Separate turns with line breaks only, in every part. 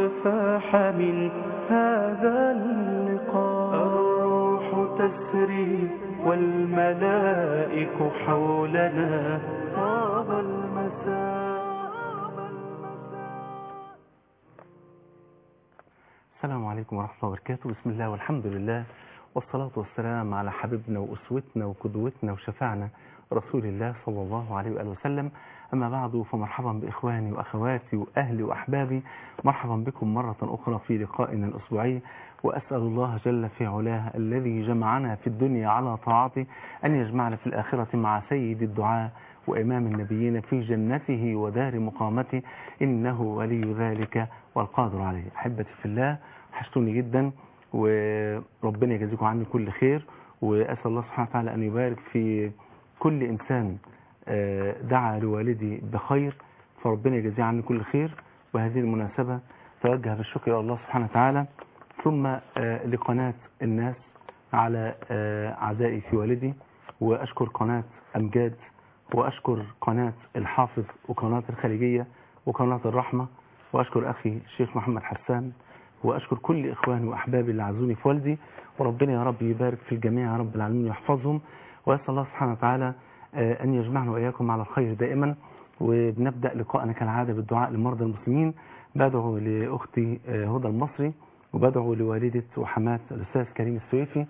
فاح من هذا اللقاء الروح تسري والملائك حولنا طاب المساء
السلام عليكم ورحمة الله وبركاته بسم الله والحمد لله والصلاة والسلام على حبيبنا وأسوتنا وقدوتنا وشفعنا رسول الله صلى الله عليه وآله وسلم أما بعد فمرحبا بإخواني وأخواتي وأهلي وأحبابي مرحبا بكم مرة أخرى في لقائنا الأسبوعي وأسأل الله جل في علاه الذي جمعنا في الدنيا على طاعته أن يجمعنا في الآخرة مع سيد الدعاء وإمام النبيين في جنته ودار مقامته إنه ولي ذلك والقادر عليه أحبتي في الله حشتوني جدا وربنا يجازيكم عني كل خير وأسأل الله سبحانه وتعالى أن يبارك في كل إنسان آه، دعا لوالدي بخير فربنا يجازيه عني كل خير وهذه المناسبة توجه بالشكر إلى الله سبحانه وتعالى ثم آه، لقناة الناس على آه، عزائي في والدي وأشكر قناة أمجاد وأشكر قناة الحافظ وقناة الخليجية وقناة الرحمة وأشكر أخي الشيخ محمد حسان وأشكر كل إخواني وأحبابي اللي عزوني في والدي وربنا يا رب يبارك في الجميع يا رب العالمين ويحفظهم وأسأل الله سبحانه وتعالى آه، أن يجمعنا وإياكم على الخير دائما وبنبدأ لقاءنا كالعادة بالدعاء لمرضى المسلمين بدعو لأختي آه، هدى المصري وبدعو لوالدة وحماة الأستاذ كريم السويفي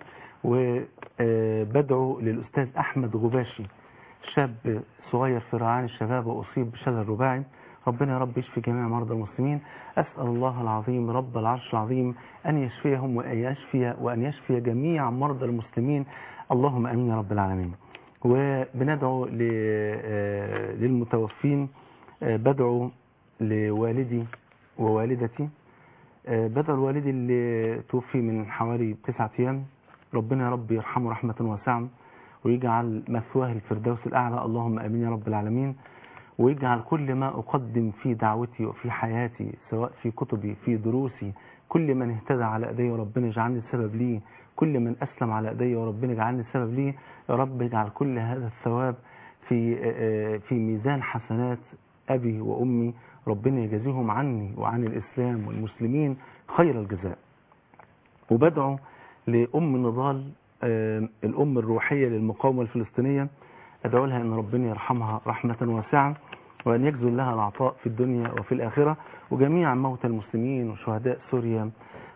وبدعو للأستاذ أحمد غباشي شاب صغير في رعاية الشباب وأصيب بشلل رباعي ربنا يا رب يشفي جميع مرضى المسلمين أسأل الله العظيم رب العرش العظيم أن يشفيهم وأن يشفي وأن يشفي جميع مرضى المسلمين اللهم آمين يا رب العالمين وبندعو ل- آه، للمتوفين آه، بدعو لوالدي ووالدتي آه، بدعو لوالدي اللي توفي من حوالي تسعة أيام ربنا يا رب يرحمه رحمة واسعة ويجعل مثواه الفردوس الأعلى اللهم آمين يا رب العالمين ويجعل كل ما أقدم في دعوتي وفي حياتي سواء في كتبي في دروسي كل من اهتدى على ايدي وربنا يجعلني سبب ليه كل من أسلم على ايدي وربنا يجعلني سبب ليه يا رب اجعل كل هذا الثواب في آه، في ميزان حسنات أبي وأمي ربنا يجازيهم عني وعن الإسلام والمسلمين خير الجزاء وبدعو لأم نضال آه، الأم الروحية للمقاومة الفلسطينية أدعو لها أن ربنا يرحمها رحمة واسعة وأن يجزل لها العطاء في الدنيا وفي الآخرة وجميع موتى المسلمين وشهداء سوريا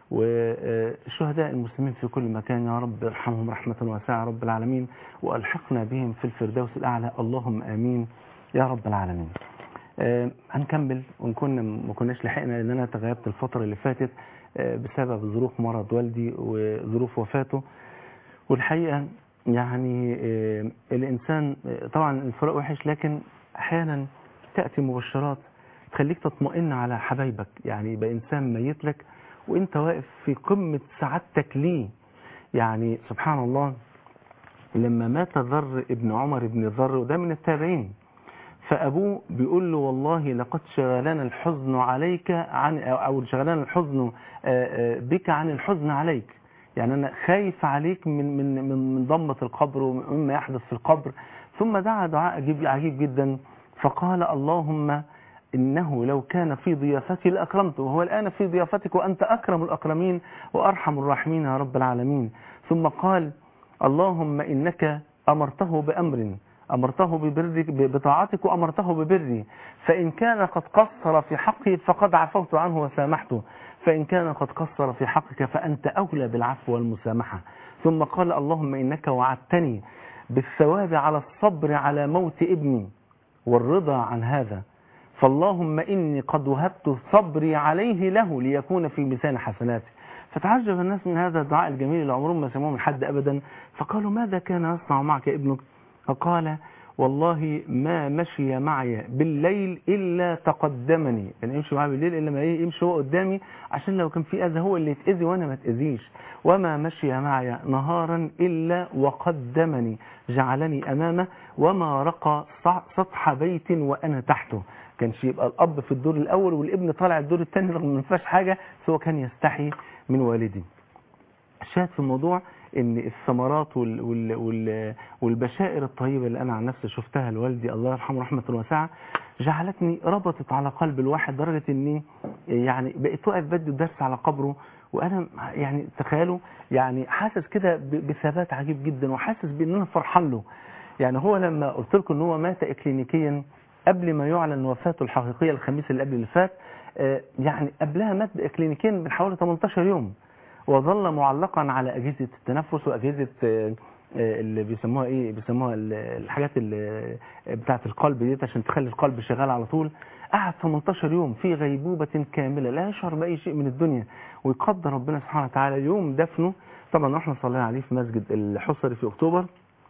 وشهداء المسلمين في كل مكان يا رب ارحمهم رحمة واسعة يا رب العالمين وألحقنا بهم في الفردوس الأعلى اللهم آمين يا رب العالمين آه، هنكمل وإن كنا ما كناش لحقنا لأن أنا تغيبت الفترة اللي فاتت آه، بسبب ظروف مرض والدي وظروف وفاته والحقيقة يعني آه، الإنسان آه، طبعا الفراق وحش لكن أحيانا تأتي مبشرات تخليك تطمئن على حبايبك يعني يبقى إنسان ميت لك وإنت واقف في قمة سعادتك ليه يعني سبحان الله لما مات ذر ابن عمر بن الذر وده من التابعين فأبوه بيقول له والله لقد شغلنا الحزن عليك عن أو شغلنا الحزن آه، آه، بك عن الحزن عليك يعني أنا خايف عليك من من من من ضمة القبر ومما يحدث في القبر ثم دعا دعاء عجيب عجيب جدا فقال اللهم إنه لو كان في ضيافتي لأكرمته وهو الآن في ضيافتك وأنت أكرم الأكرمين وأرحم الراحمين يا رب العالمين ثم قال اللهم إنك أمرته بأمر أمرته ببرك بطاعتك وأمرته ببري فإن كان قد قصر في حقي فقد عفوت عنه وسامحته فإن كان قد قصر في حقك فأنت أولى بالعفو والمسامحة ثم قال اللهم إنك وعدتني بالثواب على الصبر على موت ابني والرضا عن هذا فاللهم إني قد وهبت صبري عليه له ليكون في ميزان حسناتي فتعجب الناس من هذا الدعاء الجميل اللي عمرهم ما سموه من حد أبدا فقالوا ماذا كان يصنع معك ابنك فقال والله ما مشي معي بالليل إلا تقدمني يعني يمشي معي بالليل إلا ما يمشي هو قدامي عشان لو كان في أذى هو اللي يتأذي وأنا ما اتأذيش وما مشي معي نهارا إلا وقدمني جعلني أمامه وما رقى سطح بيت وأنا تحته كانش يبقى الأب في الدور الأول والابن طالع الدور الثاني رغم ما فيهاش حاجة سوى كان يستحي من والدي الشاهد في الموضوع ان الثمرات وال وال وال والبشائر الطيبة اللي انا عن نفسي شفتها لوالدي الله يرحمه رحمة واسعة جعلتني ربطت على قلب الواحد درجة اني يعني بقيت واقف بدي درس على قبره وانا يعني تخيلوا يعني حاسس كده ب- بثبات عجيب جدا وحاسس بان انا فرحان له يعني هو لما قلت لكم ان هو مات اكلينيكيا قبل ما يعلن وفاته الحقيقيه الخميس اللي قبل اللي فات آه، يعني قبلها مات اكلينيكيا من حوالي 18 يوم وظل معلقا على اجهزه التنفس واجهزه آه، آه، اللي بيسموها ايه بيسموها ال- الحاجات اللي بتاعه القلب ديت عشان تخلي القلب شغال على طول قعد 18 يوم في غيبوبه كامله لا يشعر باي شيء من الدنيا ويقدر ربنا سبحانه وتعالى يوم دفنه طبعا احنا صلينا عليه في مسجد الحصري في اكتوبر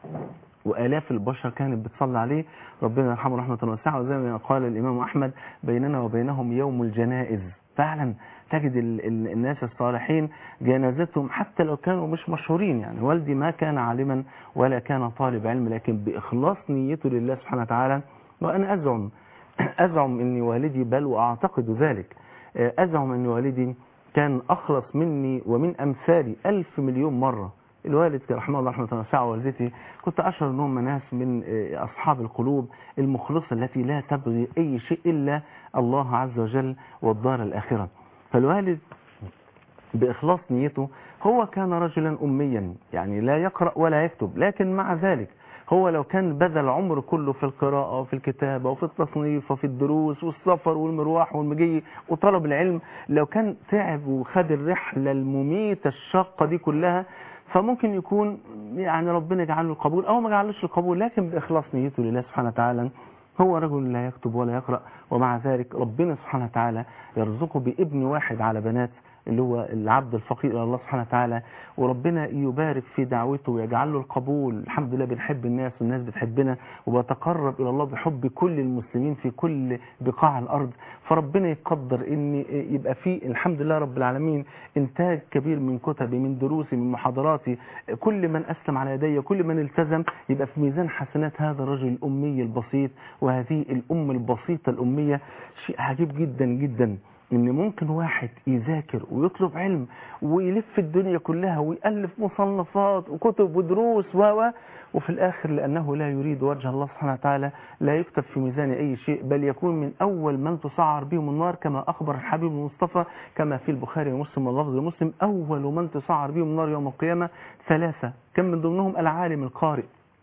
وآلاف البشر كانت بتصلي عليه ربنا يرحمه رحمة واسعة وزي ما قال الإمام أحمد بيننا وبينهم يوم الجنائز فعلا تجد ال ال الناس الصالحين جنازتهم حتى لو كانوا مش مشهورين يعني والدي ما كان عالما ولا كان طالب علم لكن بإخلاص نيته لله سبحانه وتعالى وأنا أزعم أزعم أن والدي بل وأعتقد ذلك أزعم أن والدي كان أخلص مني ومن أمثالي ألف مليون مرة الوالد كان رحمه الله رحمه واسعه والدتي كنت اشعر انهم ناس من آه، اصحاب القلوب المخلصه التي لا تبغي اي شيء الا الله عز وجل والدار الاخره فالوالد باخلاص نيته هو كان رجلا اميا يعني لا يقرا ولا يكتب لكن مع ذلك هو لو كان بذل عمره كله في القراءة وفي الكتابة وفي التصنيف وفي الدروس والسفر والمروح والمجي وطلب العلم لو كان تعب وخد الرحلة المميتة الشاقة دي كلها فممكن يكون يعني ربنا يجعل له القبول او ما جعلوش القبول لكن باخلاص نيته لله سبحانه وتعالى هو رجل لا يكتب ولا يقرا ومع ذلك ربنا سبحانه وتعالى يرزقه بابن واحد على بنات اللي هو العبد الفقير الى الله سبحانه وتعالى وربنا يبارك في دعوته ويجعل له القبول الحمد لله بنحب الناس والناس بتحبنا وبتقرب الى الله بحب كل المسلمين في كل بقاع الارض فربنا يقدر ان يبقى في الحمد لله رب العالمين انتاج كبير من كتبي من دروسي من محاضراتي كل من اسلم على يدي كل من التزم يبقى في ميزان حسنات هذا الرجل الامي البسيط وهذه الام البسيطه الاميه شيء عجيب جدا جدا ان ممكن واحد يذاكر ويطلب علم ويلف الدنيا كلها ويألف مصنفات وكتب ودروس و و وفي الاخر لانه لا يريد وجه الله سبحانه وتعالى لا يكتب في ميزان اي شيء بل يكون من اول من تسعر بهم النار كما اخبر الحبيب المصطفى كما في البخاري ومسلم واللفظ مسلم اول من تسعر بهم النار يوم القيامه ثلاثه كان من ضمنهم العالم القارئ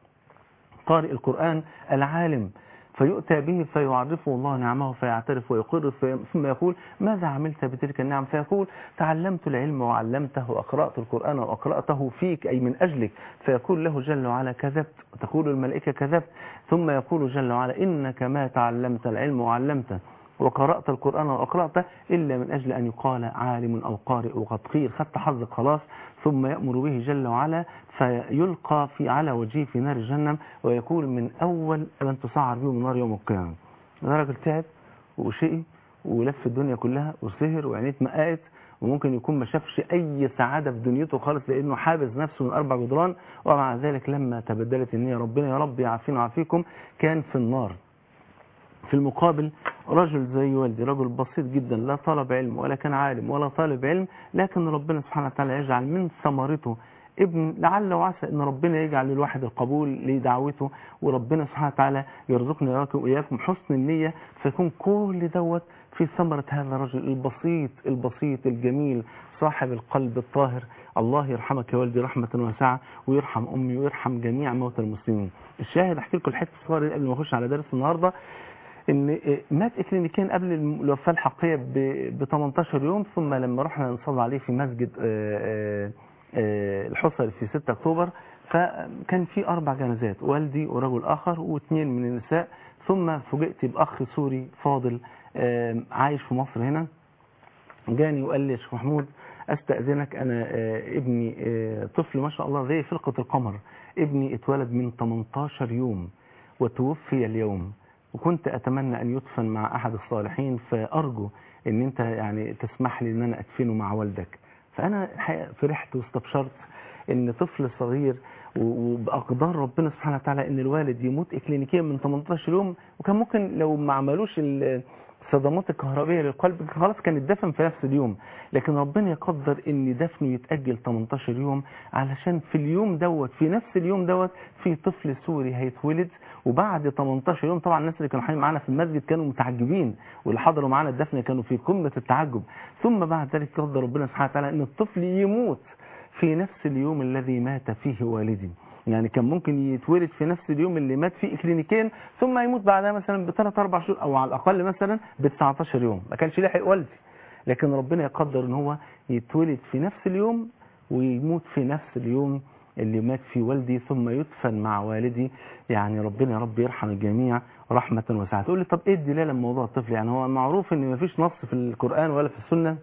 قارئ القرآن العالم فيؤتى به فيعرفه الله نعمه فيعترف ويقر في- ثم يقول ماذا عملت بتلك النعم فيقول تعلمت العلم وعلمته وأقرأت القرآن وأقرأته فيك أي من أجلك فيقول له جل وعلا كذبت تقول الملائكة كذبت ثم يقول جل وعلا إنك ما تعلمت العلم وعلمته وقرأت القرآن وأقرأته إلا من أجل أن يقال عالم أو قارئ وقد قيل خدت حظك خلاص ثم يأمر به جل وعلا فيلقى في على وجهه في نار جهنم ويكون من أول من تسعر به من نار يوم القيامة ده راجل تعب وشقي ولف الدنيا كلها وسهر وعينيه اتمققت وممكن يكون ما شافش أي سعادة في دنيته خالص لأنه حابس نفسه من أربع جدران ومع ذلك لما تبدلت النية ربنا يا رب يعافينا ويعافيكم كان في النار في المقابل رجل زي والدي رجل بسيط جدا لا طلب علم ولا كان عالم ولا طالب علم لكن ربنا سبحانه وتعالى يجعل من ثمرته ابن لعل وعسى ان ربنا يجعل للواحد القبول لدعوته وربنا سبحانه وتعالى يرزقنا إياكم واياكم حسن النيه فيكون كل دوت في ثمرة هذا الرجل البسيط البسيط الجميل صاحب القلب الطاهر الله يرحمك يا والدي رحمة واسعة ويرحم أمي ويرحم جميع موتى المسلمين الشاهد أحكي لكم الحتة الصغيرة دي قبل ما أخش على درس النهاردة ان مات اكلينيكيا قبل الوفاه الحقيقيه ب 18 يوم ثم لما رحنا نصلي عليه في مسجد آه، آه، آه، الحصري في 6 اكتوبر فكان في اربع جنازات والدي ورجل اخر واثنين من النساء ثم فوجئت باخ سوري فاضل آه، عايش في مصر هنا جاني وقال لي يا شيخ محمود استاذنك انا آه، ابني آه، طفل ما شاء الله زي فلقه القمر ابني اتولد من 18 يوم وتوفي اليوم وكنت اتمنى ان يدفن مع احد الصالحين فارجو ان انت يعني تسمح لي ان انا ادفنه مع والدك فانا الحقيقه فرحت واستبشرت ان طفل صغير و- وباقدار ربنا سبحانه وتعالى ان الوالد يموت اكلينيكيا من 18 يوم وكان ممكن لو ما عملوش ال- الصدمات الكهربائيه للقلب خلاص كان اتدفن في نفس اليوم لكن ربنا يقدر ان دفنه يتاجل 18 يوم علشان في اليوم دوت في نفس اليوم دوت في طفل سوري هيتولد وبعد 18 يوم طبعا الناس اللي كانوا حاضرين معانا في المسجد كانوا متعجبين واللي حضروا معانا الدفن كانوا في قمه التعجب ثم بعد ذلك قدر ربنا سبحانه وتعالى ان الطفل يموت في نفس اليوم الذي مات فيه والدي يعني كان ممكن يتولد في نفس اليوم اللي مات فيه كلينيكيا ثم يموت بعدها مثلا بثلاث اربع شهور او على الاقل مثلا ب 19 يوم ما كانش لحق والدي لكن ربنا يقدر ان هو يتولد في نفس اليوم ويموت في نفس اليوم اللي مات فيه والدي ثم يدفن مع والدي يعني ربنا يا رب يرحم الجميع رحمة واسعة تقول لي طب ايه الدلالة من موضوع الطفل يعني هو معروف ان مفيش نص في القرآن ولا في السنة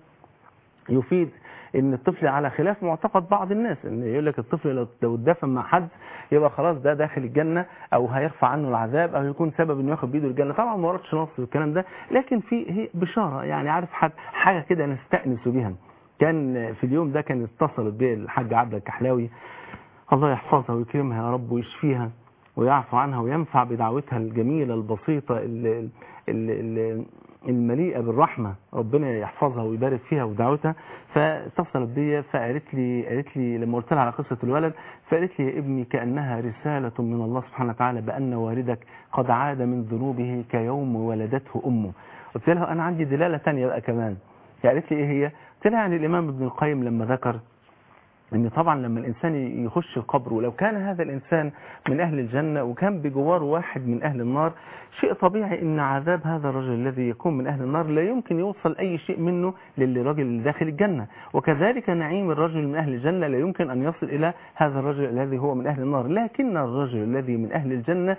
يفيد ان الطفل على خلاف معتقد بعض الناس ان يقول لك الطفل لو لو اتدفن مع حد يبقى خلاص ده داخل الجنه او هيرفع عنه العذاب او يكون سبب انه ياخد بايده الجنه طبعا ما وردش نص في الكلام ده لكن في هي بشاره يعني عارف حد حاجه كده نستانس بها كان في اليوم ده كان اتصلت بي الحاج عبد الكحلاوي الله يحفظها ويكرمها يا رب ويشفيها ويعفو عنها وينفع بدعوتها الجميله البسيطه ال- ال- ال- المليئة بالرحمة ربنا يحفظها ويبارك فيها ودعوتها فاتصلت بي فقالت لي قالت لي لما قلت لها على قصة الولد فقالت لي يا ابني كأنها رسالة من الله سبحانه وتعالى بأن والدك قد عاد من ذنوبه كيوم ولدته أمه قلت لها أنا عندي دلالة تانية بقى كمان قالت لي إيه هي قلت لها يعني الإمام ابن القيم لما ذكر ان طبعا لما الانسان يخش القبر ولو كان هذا الانسان من اهل الجنة وكان بجواره واحد من اهل النار شيء طبيعي ان عذاب هذا الرجل الذي يكون من اهل النار لا يمكن يوصل اي شيء منه للرجل اللي داخل الجنة وكذلك نعيم الرجل من اهل الجنة لا يمكن ان يصل الى هذا الرجل الذي هو من اهل النار لكن الرجل الذي من اهل الجنة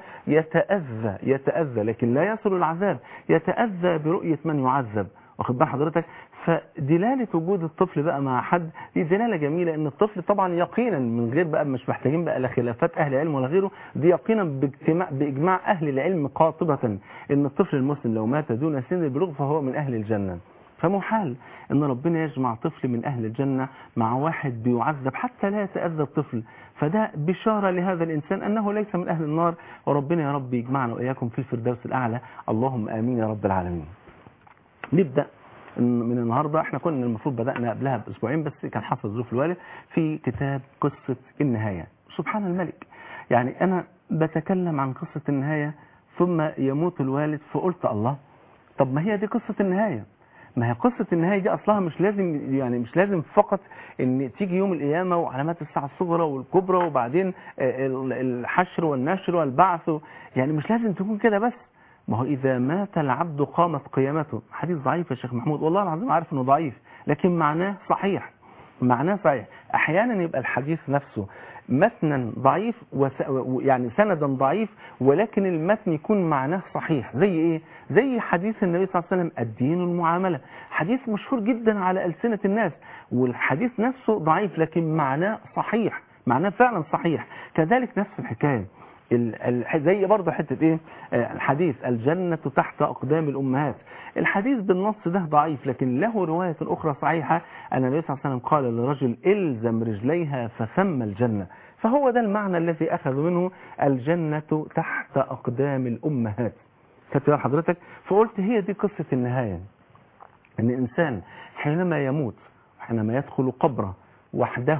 يتأذى يتأذى لكن لا يصل العذاب يتأذى برؤية من يعذب واخد بال حضرتك فدلالة وجود الطفل بقى مع حد دي دلالة جميلة ان الطفل طبعا يقينا من غير بقى مش محتاجين بقى لخلافات اهل العلم ولا غيره دي يقينا باجتماع باجماع اهل العلم قاطبة ان الطفل المسلم لو مات دون سن البلوغ فهو من اهل الجنة فمحال ان ربنا يجمع طفل من اهل الجنة مع واحد بيعذب حتى لا يتأذى الطفل فده بشارة لهذا الانسان انه ليس من اهل النار وربنا يا رب يجمعنا واياكم في الفردوس الاعلى اللهم امين يا رب العالمين نبدأ من النهاردة احنا كنا المفروض بدأنا قبلها بأسبوعين بس كان حصل ظروف الوالد في كتاب قصة النهاية سبحان الملك يعني أنا بتكلم عن قصة النهاية ثم يموت الوالد فقلت الله طب ما هي دي قصة النهاية ما هي قصة النهاية دي أصلها مش لازم يعني مش لازم فقط إن تيجي يوم القيامة وعلامات الساعة الصغرى والكبرى وبعدين الحشر والنشر والبعث يعني مش لازم تكون كده بس ما هو إذا مات العبد قامت قيامته حديث ضعيف يا شيخ محمود والله العظيم عارف انه ضعيف لكن معناه صحيح معناه صحيح احيانا يبقى الحديث نفسه متنا ضعيف وس... يعني سندا ضعيف ولكن المتن يكون معناه صحيح زي ايه زي حديث النبي صلى الله عليه وسلم الدين المعاملة حديث مشهور جدا على ألسنة الناس والحديث نفسه ضعيف لكن معناه صحيح معناه فعلا صحيح كذلك نفس الحكاية زي برضه حتة ايه الحديث الجنة تحت اقدام الامهات الحديث بالنص ده ضعيف لكن له رواية اخرى صحيحة ان النبي صلى الله عليه وسلم قال للرجل الزم رجليها فثم الجنة فهو ده المعنى الذي اخذوا منه الجنة تحت اقدام الامهات خدت بال حضرتك فقلت هي دي قصة النهاية ان الانسان حينما يموت حينما يدخل قبره وحده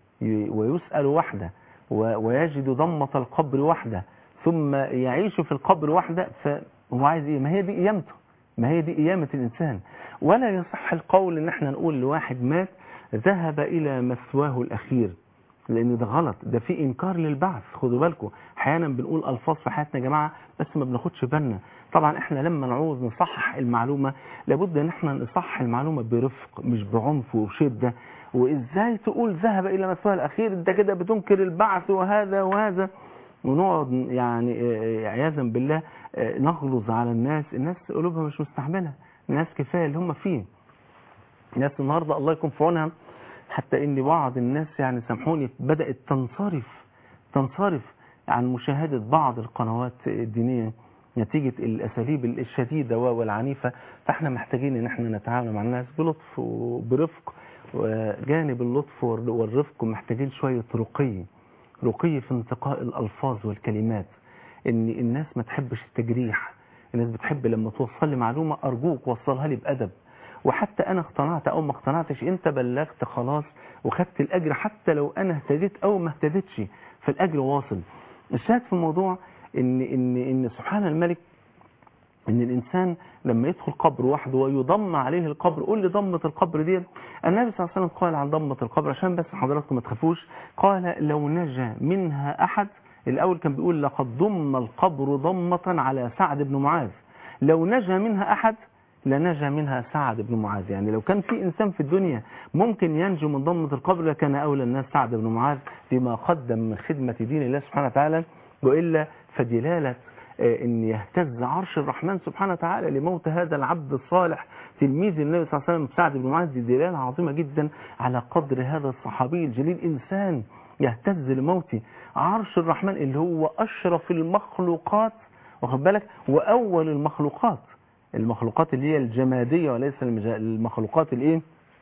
ويسأل وحده ويجد ضمة القبر وحده ثم يعيش في القبر وحده فهو عايز ايه ما هي دي قيامته ما هي دي قيامة الإنسان ولا يصح القول ان احنا نقول لواحد مات ذهب إلى مثواه الأخير لأن ده غلط ده في إنكار للبعث خدوا بالكم أحيانا بنقول ألفاظ في حياتنا يا جماعة بس ما بناخدش بالنا طبعا احنا لما نعوز نصحح المعلومة لابد ان احنا نصحح المعلومة برفق مش بعنف وبشدة وازاي تقول ذهب الى مثواه الاخير انت كده بتنكر البعث وهذا وهذا ونقعد يعني عياذا بالله نغلظ على الناس الناس قلوبها مش مستحملة الناس كفاية اللي هم فيه الناس النهاردة الله يكون في عونها حتى ان بعض الناس يعني سامحوني بدأت تنصرف تنصرف عن مشاهدة بعض القنوات الدينية نتيجة الأساليب الشديدة والعنيفة فاحنا محتاجين ان احنا نتعامل مع الناس بلطف وبرفق وجانب اللطف والرفق محتاجين شوية رقي رقي في انتقاء الألفاظ والكلمات ان الناس ما تحبش التجريح الناس بتحب لما توصل لي معلومة أرجوك وصلها لي بأدب وحتى أنا اقتنعت أو ما اقتنعتش أنت بلغت خلاص وخدت الأجر حتى لو أنا اهتديت أو ما اهتديتش فالأجر واصل الشاهد في الموضوع ان ان ان سبحان الملك ان الانسان لما يدخل قبر وحده ويضم عليه القبر قول لي ضمه القبر دي النبي صلى الله عليه وسلم قال عن ضمه القبر عشان بس حضراتكم ما تخافوش قال لو نجا منها احد الاول كان بيقول لقد ضم القبر ضمه على سعد بن معاذ لو نجا منها احد لنجا منها سعد بن معاذ يعني لو كان في إنسان في الدنيا ممكن ينجو من ضمة القبر لكان أولى الناس سعد بن معاذ بما قدم من خدمة دين الله سبحانه وتعالى وإلا فدلالة ان يهتز عرش الرحمن سبحانه وتعالى لموت هذا العبد الصالح تلميذ النبي صلى الله عليه وسلم سعد بن معاذ دي دلاله عظيمه جدا على قدر هذا الصحابي الجليل انسان يهتز لموت عرش الرحمن اللي هو اشرف المخلوقات واخد بالك واول المخلوقات المخلوقات اللي هي الجماديه وليس المخلوقات الايه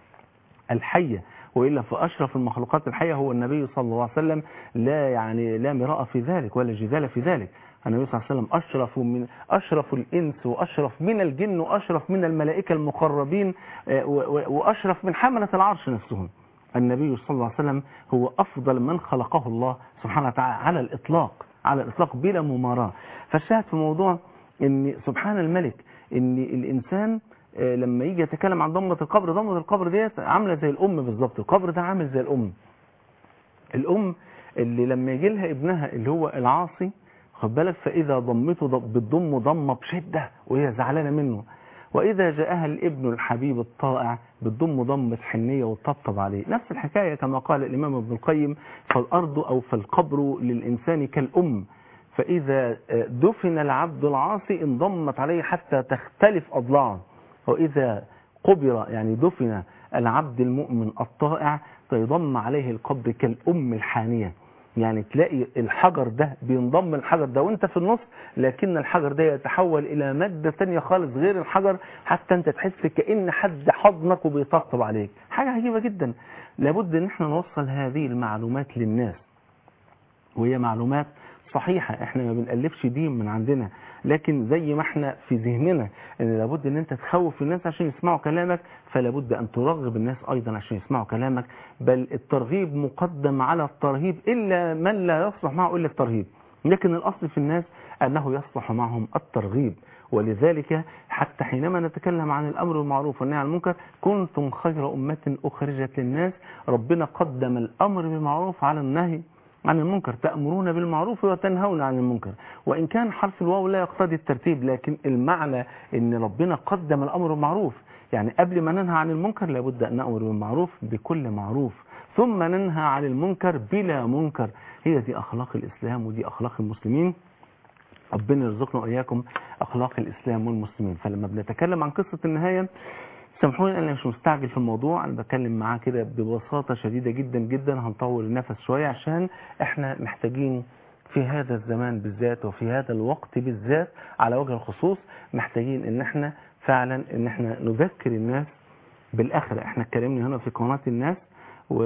الحيه والا فاشرف المخلوقات الحيه هو النبي صلى الله عليه وسلم لا يعني لا مراء في ذلك ولا جدال في ذلك النبي صلى الله عليه وسلم أشرف من أشرف الإنس وأشرف من الجن وأشرف من الملائكة المقربين وأشرف من حملة العرش نفسهم النبي صلى الله عليه وسلم هو أفضل من خلقه الله سبحانه وتعالى على الإطلاق على الإطلاق بلا مماراة فالشاهد في موضوع أن سبحان الملك أن الإنسان لما يجي يتكلم عن ضمة القبر ضمة القبر ديت عاملة زي الأم بالظبط القبر ده عامل زي الأم الأم اللي لما يجي لها ابنها اللي هو العاصي خد بالك فإذا ضمته بتضم ضمة بشدة وهي زعلانة منه وإذا جاءها الابن الحبيب الطائع بتضم ضمة حنية وتطبطب عليه نفس الحكاية كما قال الإمام ابن القيم فالأرض أو فالقبر للإنسان كالأم فإذا دفن العبد العاصي انضمت عليه حتى تختلف أضلاعه وإذا قبر يعني دفن العبد المؤمن الطائع فيضم عليه القبر كالأم الحانية يعني تلاقي الحجر ده بينضم الحجر ده وانت في النص لكن الحجر ده يتحول الى مادة تانية خالص غير الحجر حتى انت تحس كأن حد حضنك وبيطبطب عليك حاجة عجيبة جدا لابد ان احنا نوصل هذه المعلومات للناس وهي معلومات صحيحة احنا ما بنألفش دين من عندنا لكن زي ما احنا في ذهننا ان لابد ان انت تخوف الناس عشان يسمعوا كلامك فلابد ان ترغب الناس ايضا عشان يسمعوا كلامك بل الترغيب مقدم على الترهيب الا من لا يصلح معه الا الترهيب لكن الاصل في الناس انه يصلح معهم الترغيب ولذلك حتى حينما نتكلم عن الامر بالمعروف والنهي عن المنكر كنتم خير امه اخرجت للناس ربنا قدم الامر بالمعروف على النهي عن المنكر تأمرون بالمعروف وتنهون عن المنكر وإن كان حرف الواو لا يقتضي الترتيب لكن المعنى أن ربنا قدم الأمر بالمعروف يعني قبل ما ننهى عن المنكر لابد أن نأمر بالمعروف بكل معروف ثم ننهى عن المنكر بلا منكر هي دي أخلاق الإسلام ودي أخلاق المسلمين ربنا يرزقنا وإياكم أخلاق الإسلام والمسلمين فلما بنتكلم عن قصة النهاية سامحوني انا مش مستعجل في الموضوع انا بتكلم معاه كده ببساطة شديدة جدا جدا هنطول النفس شوية عشان احنا محتاجين في هذا الزمان بالذات وفي هذا الوقت بالذات على وجه الخصوص محتاجين ان احنا فعلا ان احنا نذكر الناس بالاخرة احنا اتكلمنا هنا في قناة الناس و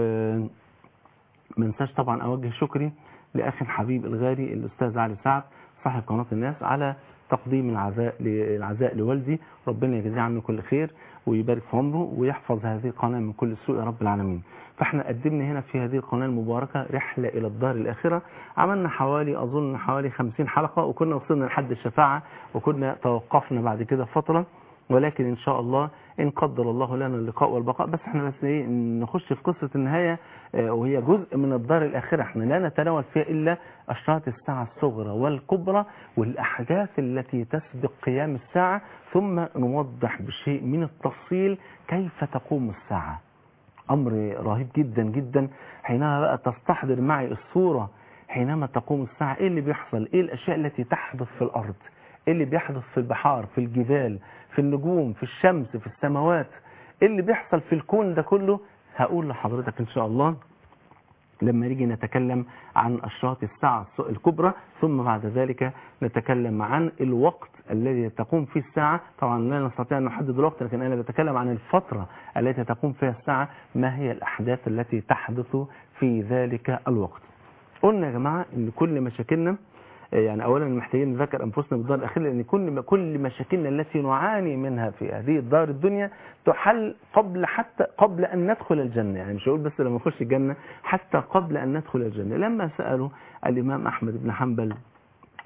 منساش طبعا اوجه شكري لاخي الحبيب الغالي الاستاذ علي سعد صاحب قناة الناس على تقديم العزاء العزاء لوالدي ربنا يجزيه عنه كل خير ويبارك في عمره ويحفظ هذه القناة من كل سوء يا رب العالمين فاحنا قدمنا هنا في هذه القناة المباركة رحلة إلى الدار الآخرة عملنا حوالي أظن حوالي 50 حلقة وكنا وصلنا لحد الشفاعة وكنا توقفنا بعد كده فترة ولكن إن شاء الله إن قدر الله لنا اللقاء والبقاء بس احنا بس ايه نخش في قصة النهاية اه وهي جزء من الدار الآخرة احنا لا نتناول فيها إلا أشراط الساعة الصغرى والكبرى والأحداث التي تسبق قيام الساعة ثم نوضح بشيء من التفصيل كيف تقوم الساعة أمر رهيب جدا جدا حينما بقى تستحضر معي الصورة حينما تقوم الساعة إيه اللي بيحصل إيه الأشياء التي تحدث في الأرض إيه اللي بيحدث في البحار في الجبال في النجوم في الشمس في السماوات إيه اللي بيحصل في الكون ده كله هقول لحضرتك إن شاء الله لما نيجي نتكلم عن أشراط الساعة الكبرى ثم بعد ذلك نتكلم عن الوقت الذي تقوم فيه الساعة طبعا لا نستطيع أن نحدد الوقت لكن أنا بتكلم عن الفترة التي تقوم فيها الساعة ما هي الأحداث التي تحدث في ذلك الوقت قلنا يا جماعة أن كل مشاكلنا يعني اولا محتاجين نذكر انفسنا بالدار الاخيره لان كل كل مشاكلنا التي نعاني منها في هذه الدار الدنيا تحل قبل حتى قبل ان ندخل الجنه يعني مش هقول بس لما نخش الجنه حتى قبل ان ندخل الجنه لما سالوا الامام احمد بن حنبل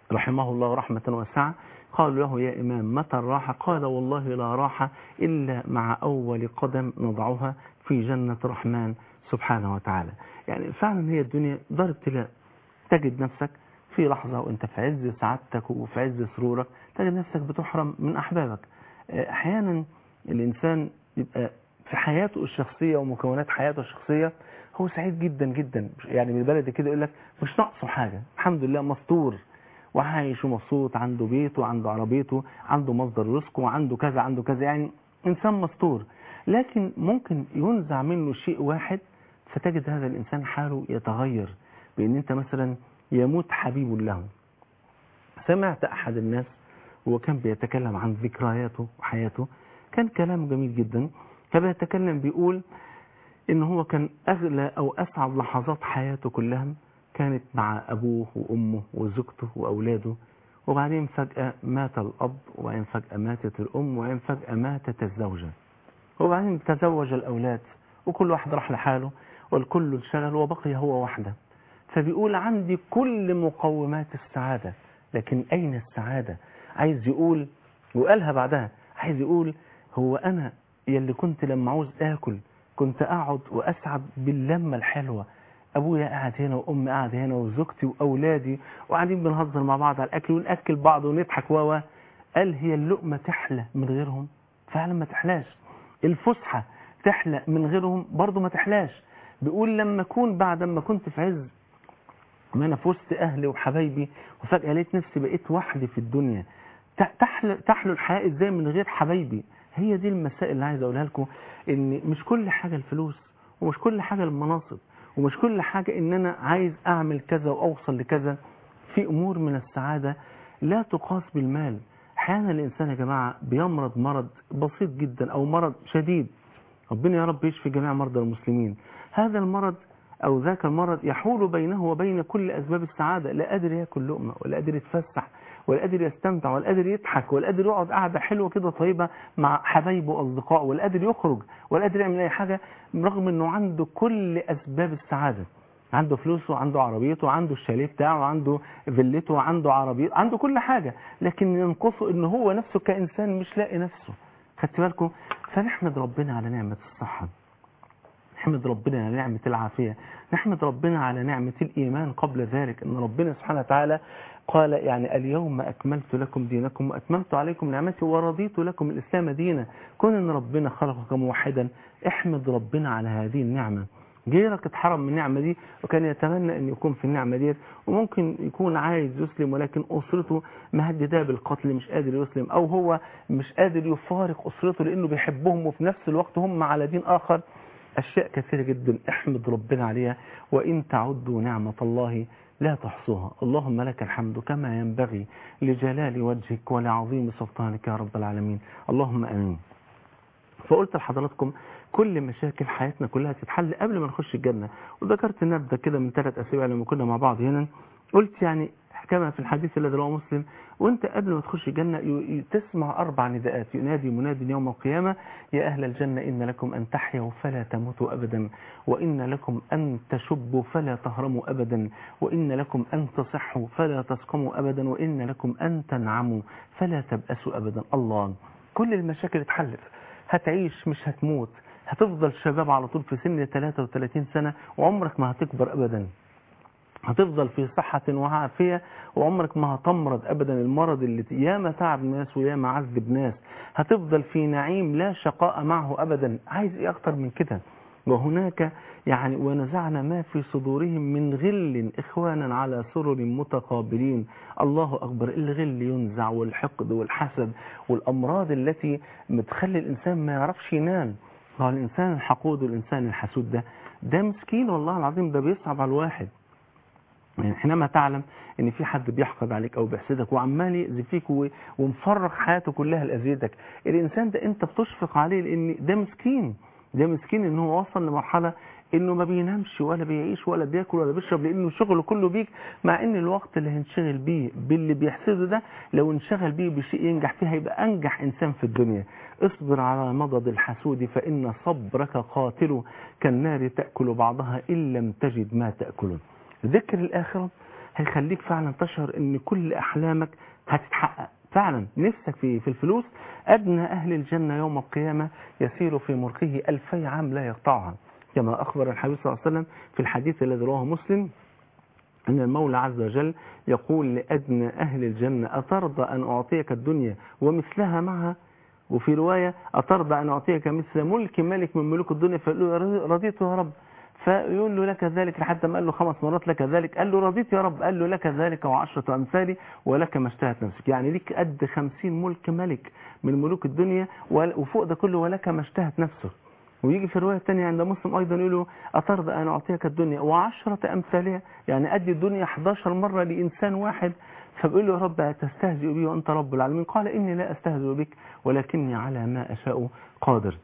رحمه الله رحمة واسعة قالوا له يا إمام متى الراحة قال والله لا راحة إلا مع أول قدم نضعها في جنة الرحمن سبحانه وتعالى يعني فعلا هي الدنيا دار ابتلاء تجد نفسك في لحظة وانت في عز سعادتك وفي عز سرورك تجد نفسك بتحرم من أحبابك أحيانا الإنسان يبقى في حياته الشخصية ومكونات حياته الشخصية هو سعيد جدا جدا يعني من البلد كده يقول لك مش ناقصه حاجة الحمد لله مستور وعايش ومبسوط عنده بيته عنده عربيته عنده مصدر رزقه وعنده كذا عنده كذا يعني إنسان مستور لكن ممكن ينزع منه شيء واحد فتجد هذا الإنسان حاله يتغير بأن أنت مثلا يموت حبيب له سمعت أحد الناس وهو كان بيتكلم عن ذكرياته وحياته كان كلام جميل جدا فبيتكلم بيقول ان هو كان اغلى او اسعد لحظات حياته كلها كانت مع ابوه وامه وزوجته واولاده وبعدين فجأة مات الاب وبعدين فجأة ماتت الام وبعدين فجأة ماتت الزوجة وبعدين تزوج الاولاد وكل واحد راح لحاله والكل انشغل وبقي هو وحده فبيقول عندي كل مقومات السعادة لكن اين السعادة عايز يقول وقالها بعدها عايز يقول هو انا يلي كنت لما عاوز اكل كنت اقعد واسعد باللمه الحلوه ابويا قاعد هنا وامي قاعد هنا وزوجتي واولادي وقاعدين بنهزر مع بعض على الاكل وناكل بعض ونضحك و قال هي اللقمه تحلى من غيرهم فعلا ما تحلاش الفسحه تحلى من غيرهم برضه ما تحلاش بيقول لما اكون بعد ما كنت في عز ما انا في وسط اهلي وحبايبي وفجاه لقيت نفسي بقيت وحدي في الدنيا تحلو تحلو الحياه ازاي من غير حبايبي هي دي المسائل اللي عايز اقولها لكم ان مش كل حاجة الفلوس ومش كل حاجة المناصب ومش كل حاجة ان انا عايز اعمل كذا واوصل لكذا في امور من السعادة لا تقاس بالمال احيانا الانسان يا جماعة بيمرض مرض بسيط جدا او مرض شديد ربنا يا رب يشفي جميع مرضى المسلمين هذا المرض او ذاك المرض يحول بينه وبين كل اسباب السعادة لا قادر ياكل لقمة ولا قادر يتفسح ولا قادر يستمتع ولا قادر يضحك ولا قادر يقعد قعدة حلوة كده طيبة مع حبايبه واصدقائه ولا قادر يخرج ولا قادر يعمل اي حاجة رغم انه عنده كل اسباب السعادة عنده فلوسه عنده عربيته عنده الشاليه بتاعه عنده فيلته عنده عربيته عنده كل حاجة لكن ينقصه ان هو نفسه كإنسان مش لاقي نفسه خدت بالكم فنحمد ربنا على نعمة الصحة نحمد ربنا على نعمة العافية نحمد ربنا على نعمة الإيمان قبل ذلك أن ربنا سبحانه وتعالى قال يعني اليوم أكملت لكم دينكم وأتممت عليكم نعمتي ورضيت لكم الإسلام دينا كون أن ربنا خلقك موحدا احمد ربنا على هذه النعمة غيرك اتحرم من النعمة دي وكان يتمنى أن يكون في النعمة دي وممكن يكون عايز يسلم ولكن أسرته مهددة بالقتل مش قادر يسلم أو هو مش قادر يفارق أسرته لأنه بيحبهم وفي نفس الوقت هم على دين آخر أشياء كثيرة جدا احمد ربنا عليها وإن تعدوا نعمة الله لا تحصوها اللهم لك الحمد كما ينبغي لجلال وجهك ولعظيم سلطانك يا رب العالمين اللهم أمين فقلت لحضراتكم كل مشاكل حياتنا كلها تتحل قبل ما نخش الجنة وذكرت النبذة كده من ثلاث أسابيع لما كنا مع بعض هنا قلت يعني كما في الحديث الذي رواه مسلم وانت قبل ما تخش الجنة تسمع أربع نداءات ينادي مناد يوم القيامة يا أهل الجنة إن لكم أن تحيوا فلا تموتوا أبدا وإن لكم أن تشبوا فلا تهرموا أبدا وإن لكم أن تصحوا فلا تسقموا أبدا وإن لكم أن تنعموا فلا تبأسوا أبدا الله كل المشاكل اتحلت هتعيش مش هتموت هتفضل شباب على طول في سن 33 سنة وعمرك ما هتكبر أبدا هتفضل في صحة وعافية وعمرك ما هتمرض أبدا المرض اللي ياما تعب ناس وياما عذب ناس هتفضل في نعيم لا شقاء معه أبدا عايز إيه أكتر من كده وهناك يعني ونزعنا ما في صدورهم من غل إخوانا على سرر متقابلين الله أكبر الغل ينزع والحقد والحسد والأمراض التي بتخلي الإنسان ما يعرفش ينام هو الإنسان الحقود والإنسان الحسود ده ده مسكين والله العظيم ده بيصعب على الواحد يعني حينما تعلم ان في حد بيحقد عليك او بيحسدك وعمال يأذي فيك ومفرغ حياته كلها لاذيتك الانسان ده انت بتشفق عليه لان ده مسكين ده مسكين ان هو وصل لمرحلة انه ما بينامش ولا بيعيش ولا بياكل ولا بيشرب لانه شغله كله بيك مع ان الوقت اللي هنشغل بيه باللي بيحسده ده لو انشغل بيه بشيء ينجح فيه هيبقى انجح انسان في الدنيا اصبر على مضض الحسود فان صبرك قاتل كالنار تأكل بعضها ان لم تجد ما تأكل ذكر الآخرة هيخليك فعلا تشعر ان كل احلامك هتتحقق فعلا نفسك في في الفلوس ادنى اهل الجنه يوم القيامه يسير في مرقه الفي عام لا يقطعها كما اخبر الحبيب صلى الله عليه وسلم في الحديث الذي رواه مسلم أن المولى عز وجل يقول لأدنى أهل الجنة أترضى أن أعطيك الدنيا ومثلها معها وفي رواية أترضى أن أعطيك مثل ملك ملك من ملوك الدنيا فيقول له رضيت يا رب فيقول له لك ذلك لحد ما قال له خمس مرات لك ذلك قال له رضيت يا رب قال له لك ذلك وعشرة أمثالي ولك ما اشتهت نفسك يعني ليك قد خمسين ملك ملك من ملوك الدنيا وفوق ده كله ولك ما اشتهت نفسك ويجي في الرواية الثانية عند مسلم أيضا يقول له أترضى أن أعطيك الدنيا وعشرة أمثالها يعني أدي الدنيا 11 مرة لإنسان واحد فبيقول له يا رب تستهزئ بي وأنت رب العالمين قال إني لا أستهزئ بك ولكني على ما أشاء قادر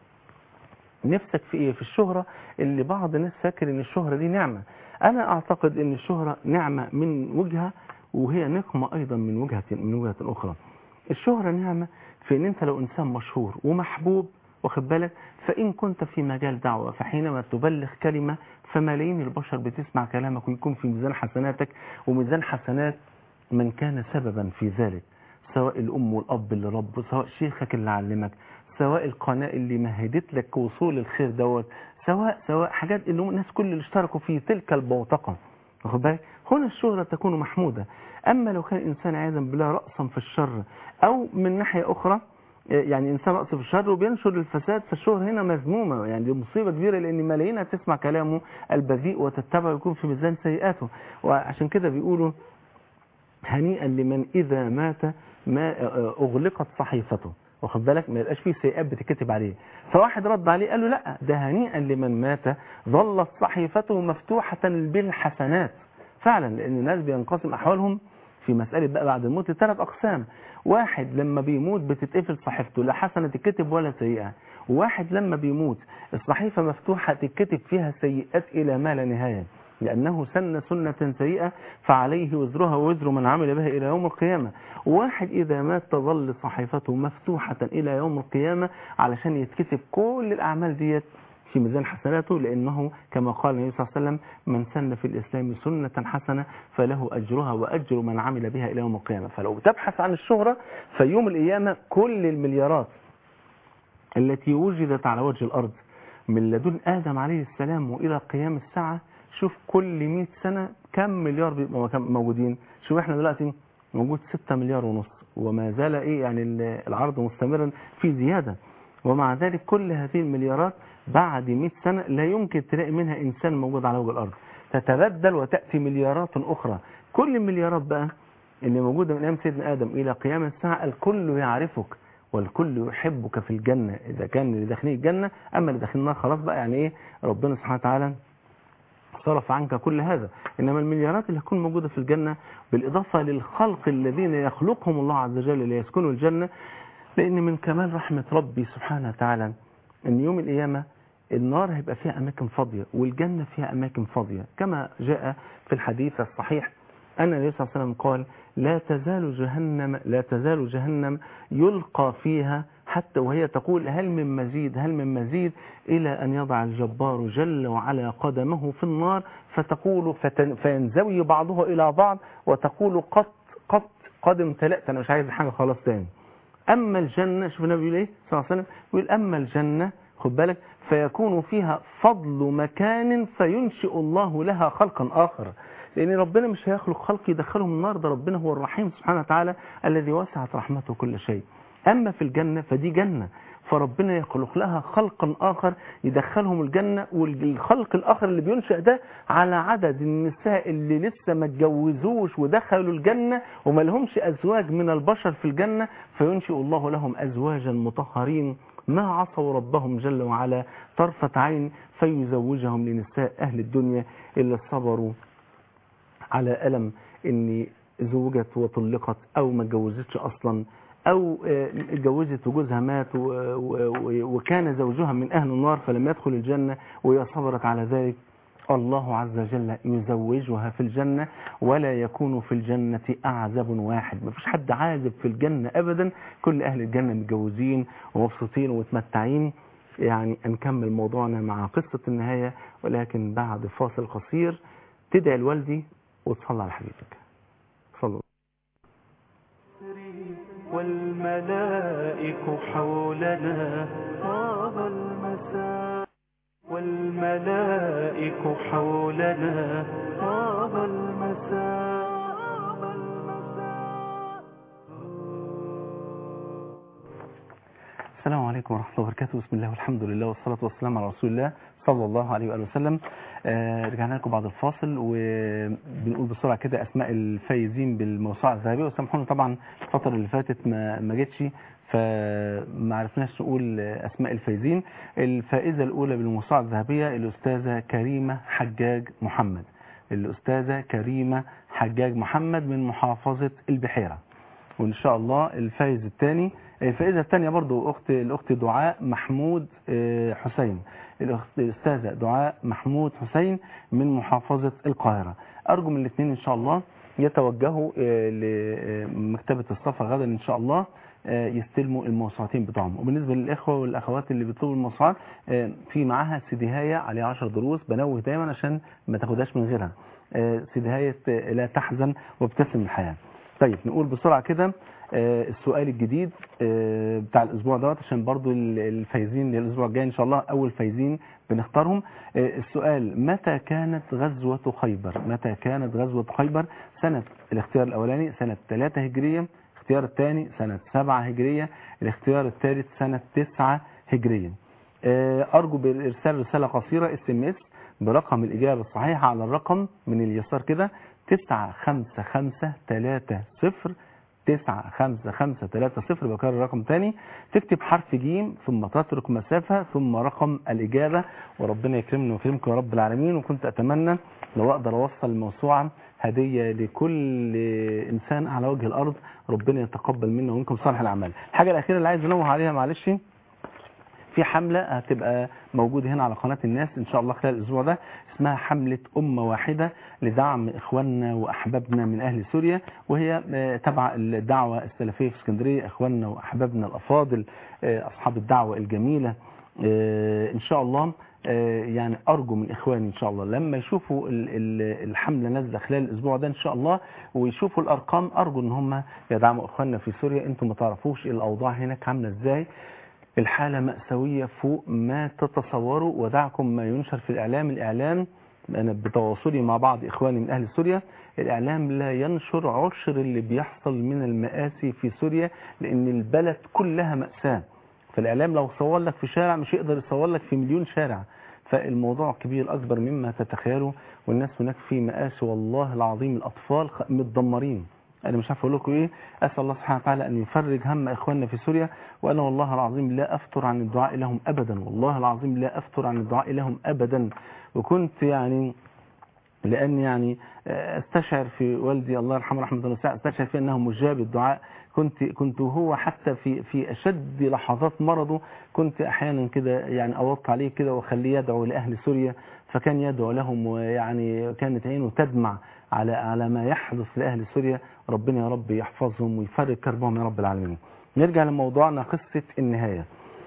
نفسك في إيه في الشهرة اللي بعض الناس فاكر إن الشهرة دي نعمة أنا أعتقد إن الشهرة نعمة من وجهة وهي نقمة أيضا من وجهة من وجهة أخرى الشهرة نعمة في إن أنت لو إنسان مشهور ومحبوب واخد بالك فإن كنت في مجال دعوة فحينما تبلغ كلمة فملايين البشر بتسمع كلامك ويكون في ميزان حسناتك وميزان حسنات من كان سببا في ذلك سواء الأم والأب اللي ربوا سواء شيخك اللي علمك سواء القناة اللي مهدت لك وصول الخير دوت سواء سواء حاجات اللي هم الناس كل اللي اشتركوا في تلك البوتقة واخد بالك هنا الشهرة تكون محمودة أما لو كان إنسان عياذا بالله رأسا في الشر أو من ناحية أخرى يعني انسان رأس في الشر وبينشر الفساد فالشهر هنا مذمومة يعني دي مصيبة كبيرة لان ملايين هتسمع كلامه البذيء وتتبع ويكون في ميزان سيئاته وعشان كده بيقولوا هنيئا لمن اذا مات ما اغلقت صحيفته واخد بالك ما يبقاش فيه سيئات بتتكتب عليه فواحد رد عليه قال له لا ده هنيئا لمن مات ظلت صحيفته مفتوحة بالحسنات فعلا لان الناس بينقسم احوالهم في مسألة بقى بعد الموت ثلاث أقسام واحد لما بيموت بتتقفل صحيفته لا حسنة تتكتب ولا سيئة واحد لما بيموت الصحيفة مفتوحة تتكتب فيها سيئات إلى ما لا نهاية لأنه سن سنة سيئة فعليه وزرها ووزر من عمل بها إلى يوم القيامة واحد إذا مات تظل صحيفته مفتوحة إلى يوم القيامة علشان يتكتب كل الأعمال ديت في ميزان حسناته لأنه كما قال النبي صلى الله عليه وسلم من سن في الإسلام سنة حسنة فله أجرها وأجر من عمل بها إلى يوم القيامة فلو تبحث عن الشهرة في يوم القيامة كل المليارات التي وجدت على وجه الأرض من لدن آدم عليه السلام وإلى قيام الساعة شوف كل 100 سنة كم مليار بيبقوا موجودين شوف احنا دلوقتي موجود 6 مليار ونص وما زال ايه يعني العرض مستمرا في زيادة ومع ذلك كل هذه المليارات بعد 100 سنة لا يمكن تلاقي منها إنسان موجود على وجه الأرض تتبدل وتأتي مليارات أخرى كل المليارات بقى اللي موجودة من أيام سيدنا آدم إلى قيام الساعة الكل يعرفك والكل يحبك في الجنة إذا كان اللي داخلين الجنة أما اللي داخلين النار خلاص بقى يعني إيه ربنا سبحانه وتعالى صرف عنك كل هذا إنما المليارات اللي هتكون موجودة في الجنة بالإضافة للخلق الذين يخلقهم الله عز وجل ليسكنوا الجنة لأن من كمال رحمة ربي سبحانه وتعالى ان يوم القيامة النار هيبقى فيها أماكن فاضية والجنة فيها أماكن فاضية كما جاء في الحديث الصحيح أن النبي صلى الله عليه وسلم قال لا تزال جهنم لا تزال جهنم يلقى فيها حتى وهي تقول هل من مزيد هل من مزيد إلى أن يضع الجبار جل وعلا قدمه في النار فتقول فتن فينزوي بعضها إلى بعض وتقول قط قط قد امتلأت أنا مش عايز حاجة خلاص تاني أما الجنة شوف النبي يقول إيه صلى الله عليه وسلم يقول أما الجنة خد بالك فيكون فيها فضل مكان فينشئ الله لها خلقا آخر لأن ربنا مش هيخلق خلق يدخلهم النار ده ربنا هو الرحيم سبحانه وتعالى الذي وسعت رحمته كل شيء أما في الجنة فدي جنة فربنا يخلق لها خلقا آخر يدخلهم الجنة والخلق الآخر اللي بينشأ ده على عدد النساء اللي لسه ما اتجوزوش ودخلوا الجنة وما لهمش أزواج من البشر في الجنة فينشئ الله لهم أزواجا مطهرين ما عصوا ربهم جل وعلا طرفة عين فيزوجهم لنساء أهل الدنيا اللي صبروا على ألم إن زوجت وطلقت أو ما اتجوزتش أصلا أو اتجوزت وجوزها مات وكان زوجها من أهل النار فلم يدخل الجنة وهي صبرت على ذلك الله عز وجل يزوجها في الجنة ولا يكون في الجنة أعزب واحد ما فيش حد عازب في الجنة أبدا كل أهل الجنة متجوزين ومبسوطين ومتمتعين يعني نكمل موضوعنا مع قصة النهاية ولكن بعد فاصل قصير تدعي لوالدي وتصلى على حبيبك
والملائك حولنا طاب المساء والملائك حولنا طاب المساء
السلام عليكم ورحمة الله وبركاته بسم الله والحمد لله والصلاة والسلام على رسول الله صلى الله عليه وآله وسلم آه رجعنا لكم بعد الفاصل وبنقول بسرعة كده أسماء الفايزين بالموسوعة الذهبية وسامحونا طبعا الفترة اللي فاتت ما ما جتش فما عرفناش نقول أسماء الفايزين الفائزة الأولى بالموسوعة الذهبية الأستاذة كريمة حجاج محمد الأستاذة كريمة حجاج محمد من محافظة البحيرة وإن شاء الله الفائز الثاني الفائزة الثانية برضو أخت الأخت دعاء محمود آه، حسين الأخت الأستاذة دعاء محمود حسين من محافظة القاهرة أرجو من الاثنين إن شاء الله يتوجهوا آه، لمكتبة الصفا غدا إن شاء الله آه، يستلموا الموسوعتين بتوعهم وبالنسبة للإخوة والأخوات اللي بيطلبوا الموسوعات آه، في معاها سيديهاية عليها 10 دروس بنوه دايما عشان ما تاخدهاش من غيرها آه، سيديهاية آه، لا تحزن وابتسم الحياة طيب نقول بسرعة كده آه، السؤال الجديد آه، بتاع الاسبوع دوت عشان برضو ال- الفايزين للاسبوع الجاي ان شاء الله اول فايزين بنختارهم آه، السؤال متى كانت غزوة خيبر متى كانت غزوة خيبر سنة الاختيار الاولاني سنة 3 هجرية الاختيار الثاني سنة 7 هجرية الاختيار الثالث سنة 9 هجرية آه، ارجو بارسال رسالة قصيرة اس ام اس برقم الاجابة الصحيحة على الرقم من اليسار كده 95530 تسعة خمسة خمسة ثلاثة صفر بكرر الرقم تاني تكتب حرف جيم ثم تترك مسافة ثم رقم الإجابة وربنا يكرمنا ويكرمكم يا رب العالمين وكنت أتمنى لو أقدر أوصل الموسوعة هدية لكل إنسان على وجه الأرض ربنا يتقبل منا ومنكم صالح الأعمال الحاجة الأخيرة اللي عايز أنوه عليها معلش في حملة هتبقى موجودة هنا على قناة الناس إن شاء الله خلال الأسبوع ده اسمها حملة أمة واحدة لدعم إخواننا وأحبابنا من أهل سوريا وهي آه، تبع الدعوة السلفية في اسكندرية إخواننا وأحبابنا الأفاضل آه، أصحاب الدعوة الجميلة آه، إن شاء الله آه، يعني أرجو من إخواني إن شاء الله لما يشوفوا ال- ال- الحملة نازلة خلال الأسبوع ده إن شاء الله ويشوفوا الأرقام أرجو إن هم يدعموا إخواننا في سوريا أنتم ما تعرفوش الأوضاع هناك عاملة إزاي الحالة مأساوية فوق ما تتصوروا ودعكم ما ينشر في الإعلام الإعلام أنا بتواصلي مع بعض إخواني من أهل سوريا الإعلام لا ينشر عشر اللي بيحصل من المآسي في سوريا لأن البلد كلها مأساة فالإعلام لو صور لك في شارع مش يقدر يصور لك في مليون شارع فالموضوع كبير أكبر مما تتخيلوا والناس هناك في مآسي والله العظيم الأطفال خ- متدمرين انا مش عارف اقول لكم ايه اسال الله سبحانه وتعالى ان يفرج هم اخواننا في سوريا وانا والله العظيم لا افتر عن الدعاء لهم ابدا والله العظيم لا افتر عن الدعاء لهم ابدا وكنت يعني لان يعني آه، استشعر في والدي الله يرحمه رحمه الله واسعه استشعر في انه مجاب الدعاء كنت كنت هو حتى في في اشد لحظات مرضه كنت احيانا كده يعني اوط عليه كده واخليه يدعو لاهل سوريا فكان يدعو لهم ويعني كانت عينه تدمع على على ما يحدث لاهل سوريا ربنا يا رب يحفظهم ويفرج كربهم يا رب العالمين نرجع لموضوعنا قصه النهايه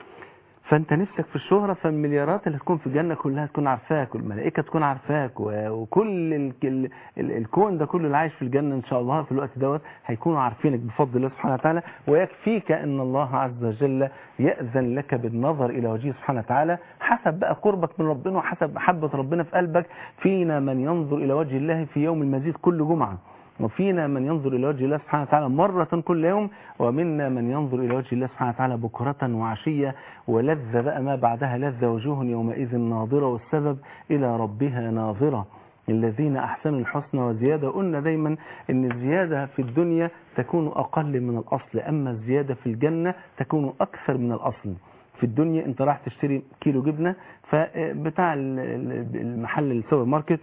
فانت نفسك في الشهرة فالمليارات اللي تكون في الجنة كلها تكون عارفاك والملائكة تكون عارفاك و- وكل ال ال ال الكون ده كله اللي عايش في الجنة ان شاء الله في الوقت دوت هيكونوا عارفينك بفضل الله سبحانه وتعالى ويكفيك ان الله عز وجل يأذن لك بالنظر الى وجهه سبحانه وتعالى حسب بقى قربك من ربنا وحسب محبة ربنا في قلبك فينا من ينظر الى وجه الله في يوم المزيد كل جمعة وفينا من ينظر إلى وجه الله سبحانه وتعالى مرة كل يوم ومنا من ينظر إلى وجه الله سبحانه وتعالى بكرة وعشية ولذ بقى ما بعدها لذ وجوه يومئذ ناظرة والسبب إلى ربها ناظرة الذين أحسنوا الحسنى وزيادة قلنا دايما أن الزيادة في الدنيا تكون أقل من الأصل أما الزيادة في الجنة تكون أكثر من الأصل في الدنيا انت راح تشتري كيلو جبنة فبتاع ال- ال- المحل السوبر ماركت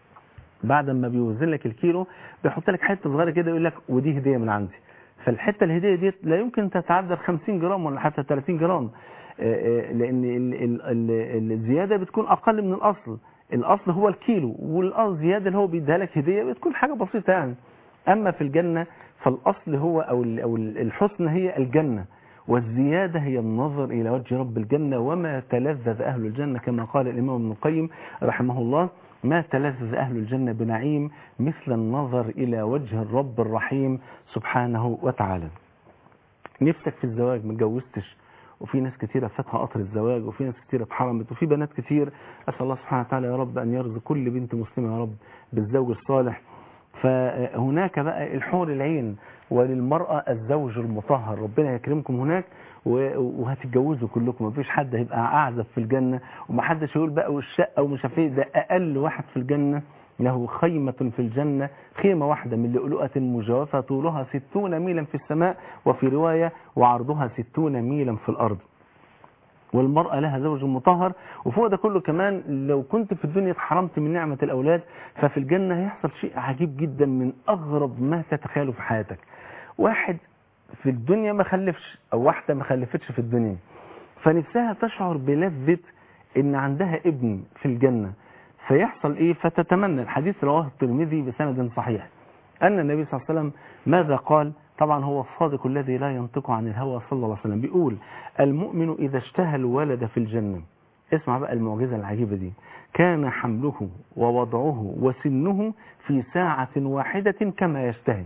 بعد ما بيوزن لك الكيلو بيحط لك حته صغيره كده يقول لك ودي هديه من عندي فالحته الهديه دي لا يمكن تتعدى ال 50 جرام ولا حتى 30 جرام آه، آه، لان ال- ال- ال- الزياده بتكون اقل من الاصل الاصل هو الكيلو والزياده اللي هو بيديها لك هديه بتكون حاجه بسيطه يعني اما في الجنه فالاصل هو او ال- او ال- الحسن هي الجنه والزيادة هي النظر إلى وجه رب الجنة وما تلذذ أهل الجنة كما قال الإمام ابن القيم رحمه الله ما تلذذ أهل الجنة بنعيم مثل النظر إلى وجه الرب الرحيم سبحانه وتعالى نفسك في الزواج ما اتجوزتش وفي ناس كتيرة فاتها قطر الزواج وفي ناس كتيرة اتحرمت وفي بنات كتير أسأل الله سبحانه وتعالى يا رب أن يرزق كل بنت مسلمة يا رب بالزوج الصالح فهناك بقى الحور العين وللمرأة الزوج المطهر ربنا يكرمكم هناك و- وهتتجوزوا كلكم مفيش حد هيبقى أعزب في الجنة ومحدش يقول بقى والشقة ومش عارف ايه ده أقل واحد في الجنة له خيمة في الجنة خيمة واحدة من لؤلؤة مجوفة طولها ستون ميلا في السماء وفي رواية وعرضها ستون ميلا في الأرض والمرأة لها زوج مطهر وفوق ده كله كمان لو كنت في الدنيا اتحرمت من نعمة الأولاد ففي الجنة هيحصل شيء عجيب جدا من أغرب ما تتخيله في حياتك واحد في الدنيا ما خلفش أو واحدة ما خلفتش في الدنيا فنفسها تشعر بلذة إن عندها ابن في الجنة فيحصل إيه فتتمنى الحديث رواه الترمذي بسند صحيح أن النبي صلى الله عليه وسلم ماذا قال طبعا هو الصادق الذي لا ينطق عن الهوى صلى الله عليه وسلم بيقول المؤمن إذا اشتهى الولد في الجنة اسمع بقى المعجزة العجيبة دي كان حمله ووضعه وسنه في ساعة واحدة كما يشتهي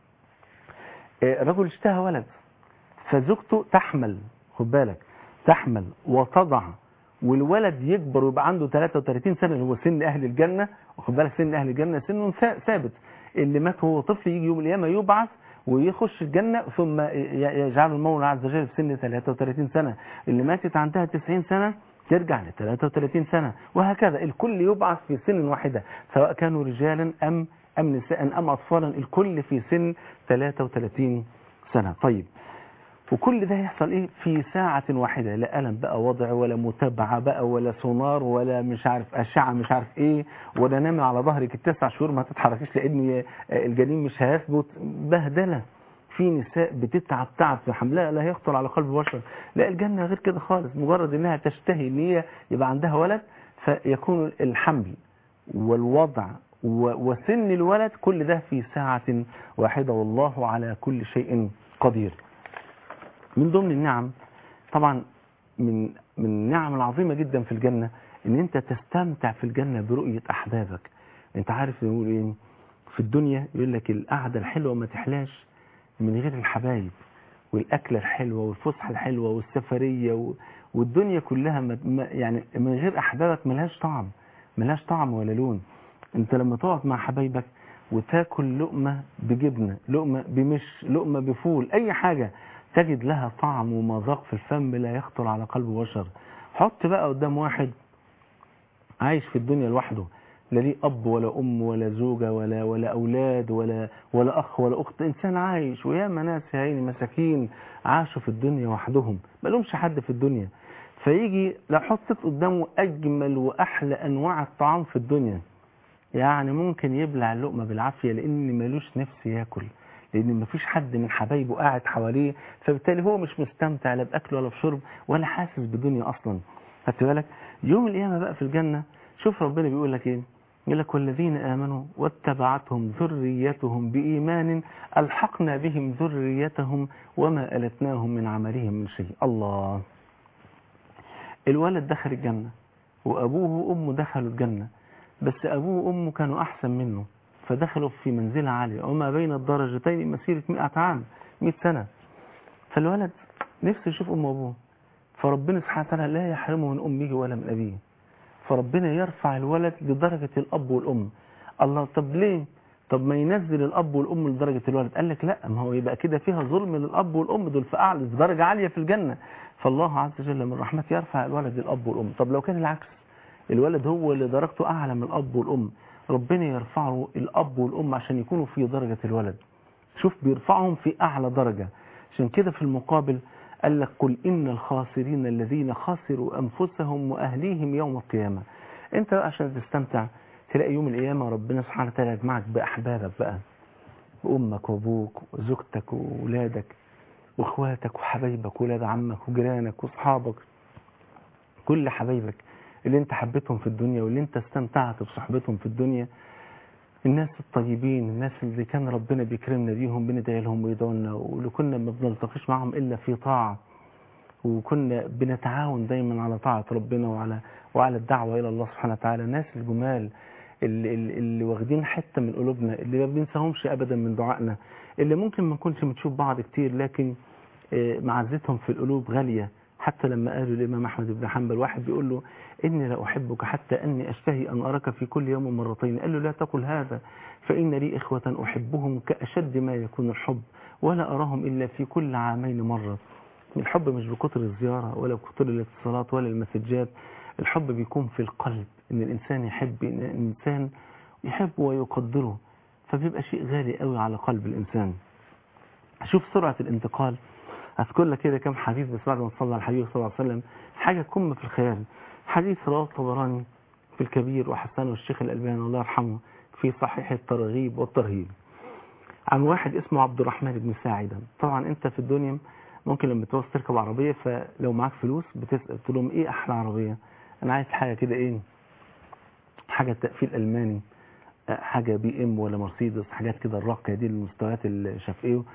آه، رجل اشتهى ولد فزوجته تحمل خد بالك تحمل وتضع والولد يكبر ويبقى عنده 33 سنة اللي هو سن أهل الجنة وخد بالك سن أهل الجنة سن ثا- ثابت اللي مات وهو طفل يجي يوم القيامة يبعث ويخش الجنة ثم ي- يجعل المولى عز وجل في سن 33 سنة اللي ماتت عندها 90 سنة ترجع ل 33 سنة وهكذا الكل يبعث في سن واحدة سواء كانوا رجالا أم أم نساء أم أطفالا الكل في سن 33 سنة طيب وكل ده يحصل ايه في ساعة واحدة لا ألم بقى وضع ولا متابعة بقى ولا سونار ولا مش عارف أشعة مش عارف ايه ولا نامي على ظهرك التسع شهور ما تتحركيش لأن الجنين مش هيثبت بهدلة في نساء بتتعب تعب في حملها لا يخطر على قلب بشر لا الجنة غير كده خالص مجرد انها تشتهي ان هي يبقى عندها ولد فيكون الحمل والوضع و- وسن الولد كل ده في ساعة واحدة والله على كل شيء قدير من ضمن النعم طبعا من من النعم العظيمة جدا في الجنة ان انت تستمتع في الجنة برؤية احبابك انت عارف يقول ايه في الدنيا يقول لك القعدة الحلوة ما تحلاش من غير الحبايب والاكلة الحلوة والفسحة الحلوة والسفرية و... والدنيا كلها ما... ما- يعني من غير احبابك ملهاش طعم ملهاش طعم ولا لون انت لما تقعد مع حبايبك وتاكل لقمة بجبنة لقمة بمش لقمة بفول اي حاجة تجد لها طعم ومذاق في الفم لا يخطر على قلب بشر حط بقى قدام واحد عايش في الدنيا لوحده لا ليه اب ولا ام ولا زوجه ولا ولا اولاد ولا ولا اخ ولا اخت انسان عايش وياما ناس يا عيني مساكين عاشوا في الدنيا وحدهم ما لهمش حد في الدنيا فيجي لو حطيت قدامه اجمل واحلى انواع الطعام في الدنيا يعني ممكن يبلع اللقمه بالعافيه لان ملوش نفس ياكل لان مفيش حد من حبايبه قاعد حواليه فبالتالي هو مش مستمتع لا باكل ولا بشرب ولا حاسس بالدنيا اصلا خدت بالك يوم القيامه بقى في الجنه شوف ربنا بيقول لك ايه يقول لك والذين امنوا واتبعتهم ذريتهم بايمان الحقنا بهم ذريتهم وما التناهم من عملهم من شيء الله الولد دخل الجنه وابوه وامه دخلوا الجنه بس ابوه وامه كانوا احسن منه فدخلوا في منزلة عالية وما بين الدرجتين مسيرة 100 عام 100 سنة فالولد نفسه يشوف أمه وأبوه فربنا سبحانه وتعالى لا يحرمه من أمه ولا من أبيه فربنا يرفع الولد لدرجة الأب والأم الله طب ليه طب ما ينزل الأب والأم لدرجة الولد قال لك لا ما هو يبقى كده فيها ظلم للأب والأم دول في أعلى في درجة عالية في الجنة فالله عز وجل من رحمته يرفع الولد للأب والأم طب لو كان العكس الولد هو اللي درجته أعلى من الأب والأم ربنا يرفعه الأب والأم عشان يكونوا في درجة الولد شوف بيرفعهم في أعلى درجة عشان كده في المقابل قال لك قل إن الخاسرين الذين خسروا أنفسهم وأهليهم يوم القيامة أنت بقى عشان تستمتع تلاقي يوم القيامة ربنا سبحانه وتعالى يجمعك بأحبابك بقى بأمك وأبوك وزوجتك وولادك وإخواتك وحبايبك وولاد عمك وجيرانك وأصحابك كل حبايبك اللي انت حبيتهم في الدنيا واللي انت استمتعت بصحبتهم في الدنيا الناس الطيبين الناس اللي كان ربنا بيكرمنا بيهم بندعي لهم ويدعوا لنا واللي كنا ما بنلتقيش معهم الا في طاعه وكنا بنتعاون دايما على طاعه ربنا وعلى وعلى الدعوه الى الله سبحانه وتعالى الناس الجمال اللي, اللي, اللي واخدين حته من قلوبنا اللي ما بننساهمش ابدا من دعائنا اللي ممكن ما نكونش بنشوف بعض كتير لكن آه، معزتهم في القلوب غالية حتى لما قالوا الإمام أحمد بن حنبل واحد بيقول له إني لا أحبك حتى أني أشتهي أن أراك في كل يوم مرتين قال له لا تقل هذا فإن لي إخوة أحبهم كأشد ما يكون الحب ولا أراهم إلا في كل عامين مرة الحب مش بكتر الزيارة ولا بكتر الاتصالات ولا المسجات الحب بيكون في القلب إن الإنسان يحب إن الإنسان يحب ويقدره فبيبقى شيء غالي قوي على قلب الإنسان شوف سرعة الانتقال أذكر لك كده كم حديث بس بعد ما صلى على الحبيب صلى الله عليه وسلم حاجة قمة في الخيال حديث رواه الطبراني في الكبير وحسنه الشيخ الألباني الله يرحمه في صحيح الترغيب والترهيب عن واحد اسمه عبد الرحمن بن ساعدة طبعا انت في الدنيا ممكن لما توصل تركب عربية فلو معاك فلوس بتسأل تقول لهم ايه احلى عربية انا عايز حاجة كده ايه حاجة تقفيل الماني آه، حاجة بي ام ولا مرسيدس حاجات كده الراقية دي المستويات اللي شاف ايه و-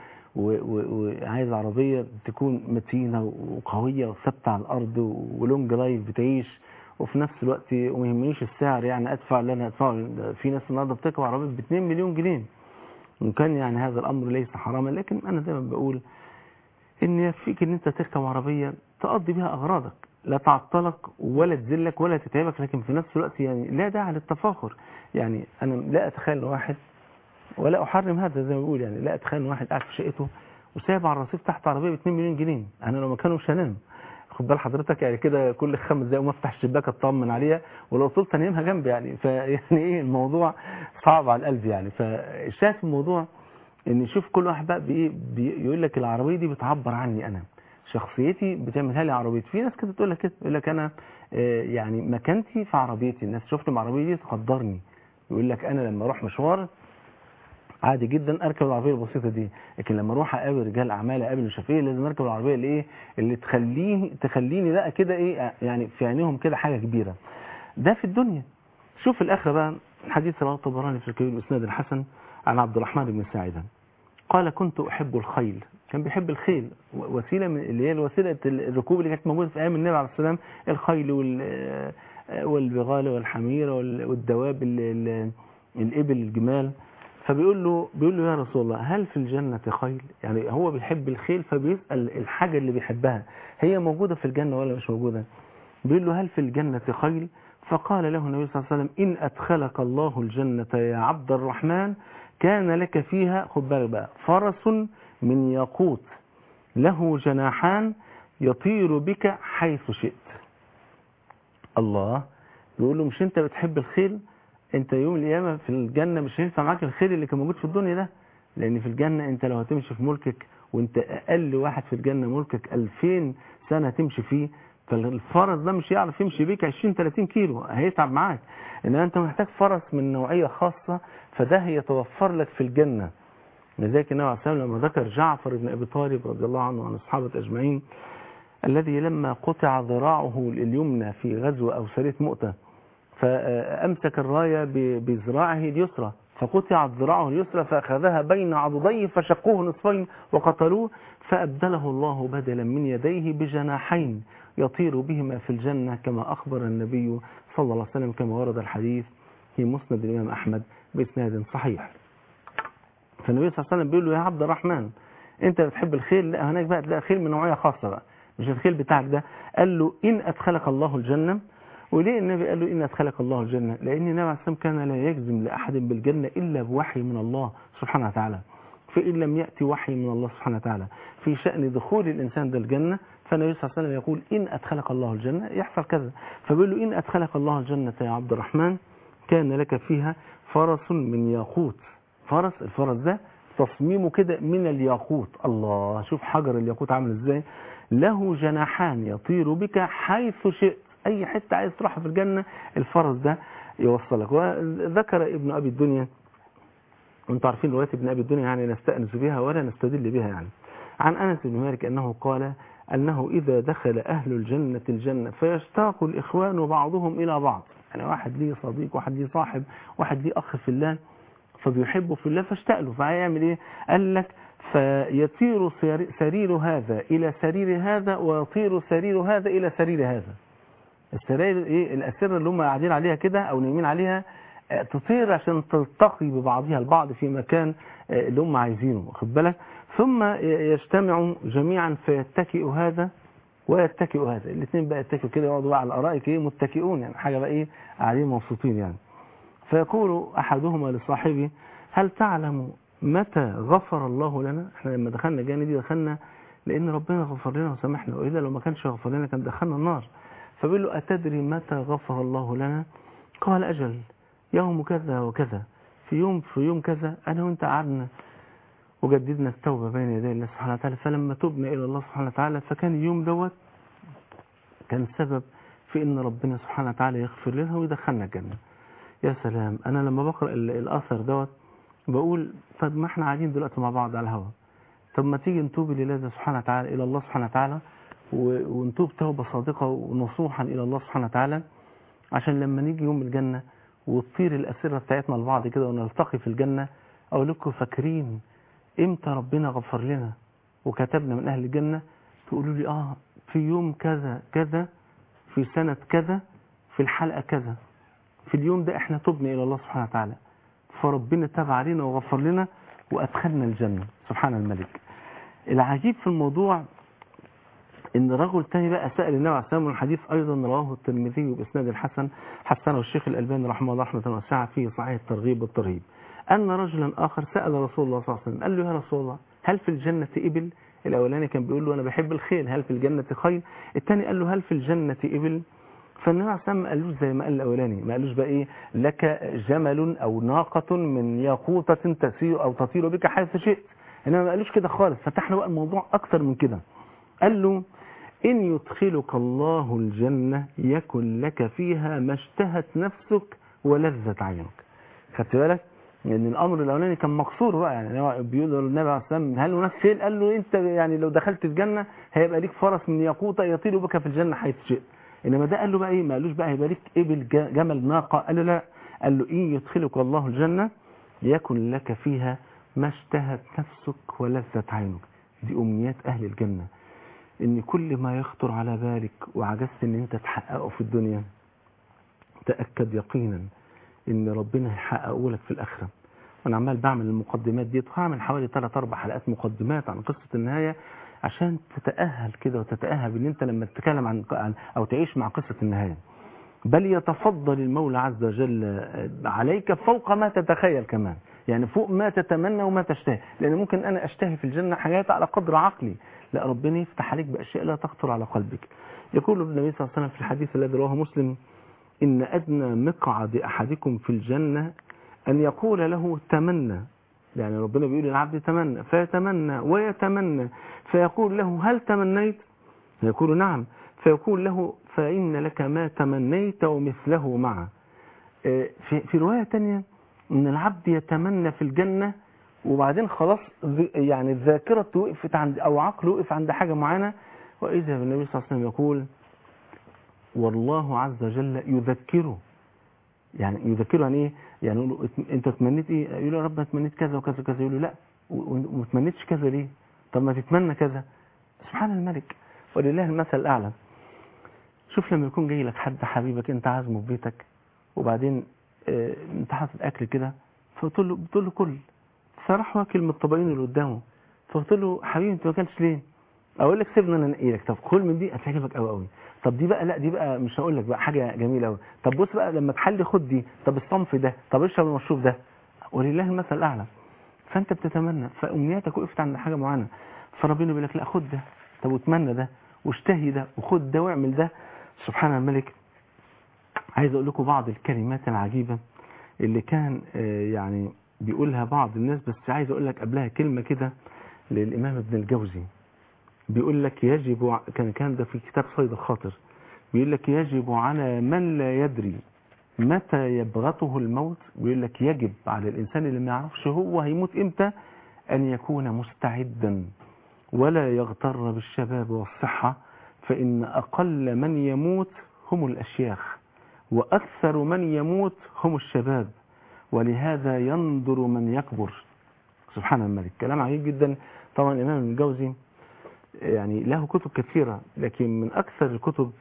و- وعايز عربية تكون متينة وقوية وثابتة على الارض ولونج لايف بتعيش وفي نفس الوقت وما يهمنيش السعر يعني ادفع اللي انا ادفعه في ناس النهارده بتركب عربية ب 2 مليون جنيه وكان يعني هذا الامر ليس حراما لكن انا دايما بقول ان يكفيك ان انت تركب عربية تقضي بها اغراضك لا تعطلك ولا تذلك ولا تتعبك لكن في نفس الوقت يعني لا داعي للتفاخر يعني انا لا اتخيل واحد ولا احرم هذا زي ما بقول يعني لا اتخيل واحد قاعد في شقته وسايب على الرصيف تحت عربيه ب 2 مليون جنيه انا لو مكانه مش هنام خد بال حضرتك يعني كده كل خمس دقايق ما افتح الشباك اطمن عليها ولو طلت انيمها جنبي يعني فيعني ايه الموضوع صعب على القلب يعني فالشاهد في الموضوع ان شوف كل واحد بقى بايه بي- يقول لك العربيه دي بتعبر عني انا شخصيتي بتعملها لي عربيتي في ناس كده تقول لك كده يقول لك انا آه، يعني مكانتي في عربيتي الناس شفت العربيه دي تقدرني يقول لك انا لما اروح مشوار عادي جدا اركب العربيه البسيطه دي لكن لما اروح اقابل رجال اعمال اقابل مش عارف ايه لازم اركب العربيه اللي ايه اللي تخليني تخليني بقى كده ايه يعني في عينيهم كده حاجه كبيره ده في الدنيا شوف في الاخره بقى حديث رواه الطبراني في الكبير باسناد الحسن عن عبد الرحمن بن ساعده قال كنت احب الخيل كان بيحب الخيل و- وسيله من اللي هي الوسيله الركوب اللي كانت موجوده في ايام النبي عليه السلام الخيل وال والبغال والحمير وال- والدواب ال- ال- الابل الجمال فبيقول له بيقول له يا رسول الله هل في الجنة خيل يعني هو بيحب الخيل فبيسأل الحاجة اللي بيحبها هي موجودة في الجنة ولا مش موجودة بيقول له هل في الجنة خيل فقال له النبي صلى الله عليه وسلم إن أدخلك الله الجنة يا عبد الرحمن كان لك فيها خد بالك بقى فرس من ياقوت له جناحان يطير بك حيث شئت الله يقول له مش انت بتحب الخيل انت يوم القيامة في الجنة مش هينفع معاك الخيل اللي كان موجود في الدنيا ده لان في الجنة انت لو هتمشي في ملكك وانت اقل واحد في الجنة ملكك 2000 سنة تمشي فيه فالفرس ده مش يعرف يمشي بيك 20 30 كيلو هيتعب معاك انما انت محتاج فرس من نوعية خاصة فده هيتوفر لك في الجنة لذلك النبي عليه الصلاة والسلام لما ذكر جعفر بن ابي طالب رضي الله عنه وعن الصحابة اجمعين الذي لما قطع ذراعه اليمنى في غزوة او سرية مؤتة فأمسك الراية ب- بذراعه اليسرى فقطعت ذراعه اليسرى فأخذها بين عضديه فشقوه نصفين وقتلوه فأبدله الله بدلا من يديه بجناحين يطير بهما في الجنة كما أخبر النبي صلى الله عليه وسلم كما ورد الحديث في مسند الإمام أحمد بإسناد صحيح فالنبي صلى الله عليه وسلم بيقول له يا عبد الرحمن انت بتحب الخيل لا هناك بقى تلاقي خيل من نوعيه خاصه بقى مش الخيل بتاعك ده قال له ان ادخلك الله الجنه وليه النبي قال له ان ادخلك الله الجنه لان النبي عليه الصلاه والسلام كان لا يجزم لاحد بالجنه الا بوحي من الله سبحانه وتعالى فان لم ياتي وحي من الله سبحانه وتعالى في شان دخول الانسان ده الجنه فالنبي صلى الله عليه وسلم يقول ان ادخلك الله الجنه يحصل كذا فبيقول له ان ادخلك الله الجنه يا عبد الرحمن كان لك فيها فرس من ياقوت فرس الفرس ده تصميمه كده من الياقوت الله شوف حجر الياقوت عامل ازاي له جناحان يطير بك حيث شئت اي حته عايز تروحها في الجنه الفرس ده يوصلك وذكر ابن ابي الدنيا وانتم عارفين روايه ابن ابي الدنيا يعني نستانس بها ولا نستدل بها يعني عن انس بن مالك انه قال انه اذا دخل اهل الجنه الجنه فيشتاق الاخوان بعضهم الى بعض يعني واحد ليه صديق واحد ليه صاحب واحد ليه اخ في الله فبيحبه في الله فاشتاق له فهيعمل ايه قال لك فيطير سري- سرير هذا الى سرير هذا ويطير سرير هذا الى سرير هذا السراير ايه الاسره اللي هم قاعدين عليها كده او نايمين عليها آه، تطير عشان تلتقي ببعضها البعض في مكان آه، اللي هم عايزينه واخد بالك ثم يجتمع جميعا فيتكئ هذا ويتكئ هذا الاثنين بقى يتكئوا كده يقعدوا بقى على الارائك ايه متكئون يعني حاجه بقى ايه قاعدين مبسوطين يعني فيقول احدهما لصاحبه هل تعلم متى غفر الله لنا احنا لما دخلنا الجنه دي دخلنا لان ربنا غفر لنا وسامحنا واذا لو ما كانش غفر لنا كان دخلنا النار فبيقول له اتدري متى غفر الله لنا قال اجل يوم كذا وكذا في يوم في يوم كذا انا وانت قعدنا وجددنا التوبة بين يدي الله سبحانه وتعالى فلما تبنا إلى الله سبحانه وتعالى فكان اليوم دوت كان سبب في إن ربنا سبحانه وتعالى يغفر لنا ويدخلنا الجنة يا سلام أنا لما بقرأ ال- الأثر دوت بقول طب ما احنا قاعدين دلوقتي مع بعض على الهواء طب ما تيجي نتوب لله سبحانه وتعالى إلى الله سبحانه وتعالى و- ونتوب توبة صادقة ونصوحا إلى الله سبحانه وتعالى عشان لما نيجي يوم الجنة وتطير الأسرة بتاعتنا لبعض كده ونلتقي في الجنة أقول لكم فاكرين امتى ربنا غفر لنا وكتبنا من اهل الجنة تقولوا لي اه في يوم كذا كذا في سنة كذا في الحلقة كذا في اليوم ده احنا تبنا الى الله سبحانه وتعالى فربنا تاب علينا وغفر لنا وادخلنا الجنة سبحان الملك العجيب في الموضوع ان رجل تاني بقى سأل النبي عليه السلام والحديث ايضا رواه الترمذي باسناد الحسن حسنه الشيخ الالباني رحمه الله رحمه واسعه في صحيح الترغيب والترهيب أن رجلا آخر سأل رسول الله صلى الله عليه وسلم قال له يا رسول الله هل في الجنة إبل الأولاني كان بيقول له أنا بحب الخيل هل في الجنة خيل الثاني قال له هل في الجنة إبل فالنبي عليه الصلاة والسلام ما قالوش زي ما قال الأولاني ما قالوش بقى إيه لك جمل أو ناقة من ياقوتة تسير أو تطير بك حيث شئت إنما ما قالوش كده خالص فتح له بقى الموضوع أكتر من كده قال له إن يدخلك الله الجنة يكن لك فيها ما اشتهت نفسك ولذت عينك خدت بالك لان الامر الاولاني كان مقصور بقى يعني هو بيقول له النبي عليه الصلاه والسلام هل هناك خيل قال له انت يعني لو دخلت الجنه هيبقى ليك فرس من ياقوته يطير بك في الجنه حيث شئت انما ده قال له بقى ايه ما قالوش بقى هيبقى ليك ابل ج- جمل ناقه قال له لا قال له ان يدخلك الله الجنه يكن لك فيها ما اشتهت نفسك ولذت عينك دي امنيات اهل الجنه ان كل ما يخطر على بالك وعجزت ان انت تحققه في الدنيا تاكد يقينا ان ربنا هيحققه لك في الاخره وانا عمال بعمل المقدمات ديت وهعمل حوالي 3 4 حلقات مقدمات عن قصه النهايه عشان تتاهل كده وتتاهب ان انت لما تتكلم عن عن- او تعيش مع قصه النهايه بل يتفضل المولى عز وجل عليك فوق ما تتخيل كمان يعني فوق ما تتمنى وما تشتهي لان ممكن انا اشتهي في الجنه حاجات على قدر عقلي لا ربنا يفتح عليك باشياء لا تخطر على قلبك يقول النبي صلى الله عليه وسلم في الحديث الذي رواه مسلم إن أدنى مقعد أحدكم في الجنة أن يقول له تمنى يعني ربنا بيقول للعبد تمنى فيتمنى ويتمنى فيقول له هل تمنيت يقول نعم فيقول له فإن لك ما تمنيت ومثله معه آه، في, في رواية تانية أن العبد يتمنى في الجنة وبعدين خلاص ذ- يعني الذاكرة وقفت عند أو عقله وقف عند حاجة معينة وإذا النبي صلى الله عليه وسلم يقول والله عز وجل يذكره يعني يذكره يعني ايه يعني يقول له ات- انت تمنيت ايه يقول له يا رب انا تمنيت كذا وكذا وكذا يقول له لا و- و- وما تمنيتش كذا ليه طب ما تتمنى كذا سبحان الملك ولله المثل الاعلى شوف لما يكون جاي لك حد حبيبك انت عازمه في بيتك وبعدين اه انت حاطط اكل كده فقلت له بتقول له كل فراح واكل من الطبقين اللي قدامه فقلت له حبيبي انت ما اكلتش ليه اقول لك سيبني انا انقي لك طب كل من دي هتعجبك قوي قوي طب دي بقى لا دي بقى مش هقول لك بقى حاجه جميله قوي طب بص بقى لما تحلي خد دي طب الصنف ده طب اشرب المشروب ده ولله المثل الاعلى فانت بتتمنى فامنياتك وقفت عند حاجه معينه فربنا بيقول لك لا خد ده طب واتمنى ده واشتهي ده وخد ده واعمل ده سبحان الملك عايز اقول لكم بعض الكلمات العجيبه اللي كان آه، يعني بيقولها بعض الناس بس عايز اقول لك قبلها كلمه كده للامام ابن الجوزي بيقول لك يجب ع- كان كان ده في كتاب صيد الخاطر بيقول لك يجب على من لا يدري متى يبغته الموت بيقول لك يجب على الإنسان اللي ما يعرفش هو هيموت إمتى أن يكون مستعدا ولا يغتر بالشباب والصحة فإن أقل من يموت هم الأشياخ وأكثر من يموت هم الشباب ولهذا ينظر من يكبر سبحان الملك كلام عجيب جدا طبعا الإمام الجوزي يعني له كتب كثيرة لكن من أكثر الكتب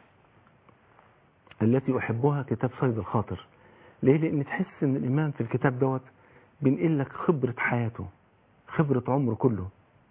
التي أحبها كتاب صيد الخاطر ليه؟ لأن تحس أن الإمام في الكتاب دوت بينقل لك خبرة حياته خبرة عمره كله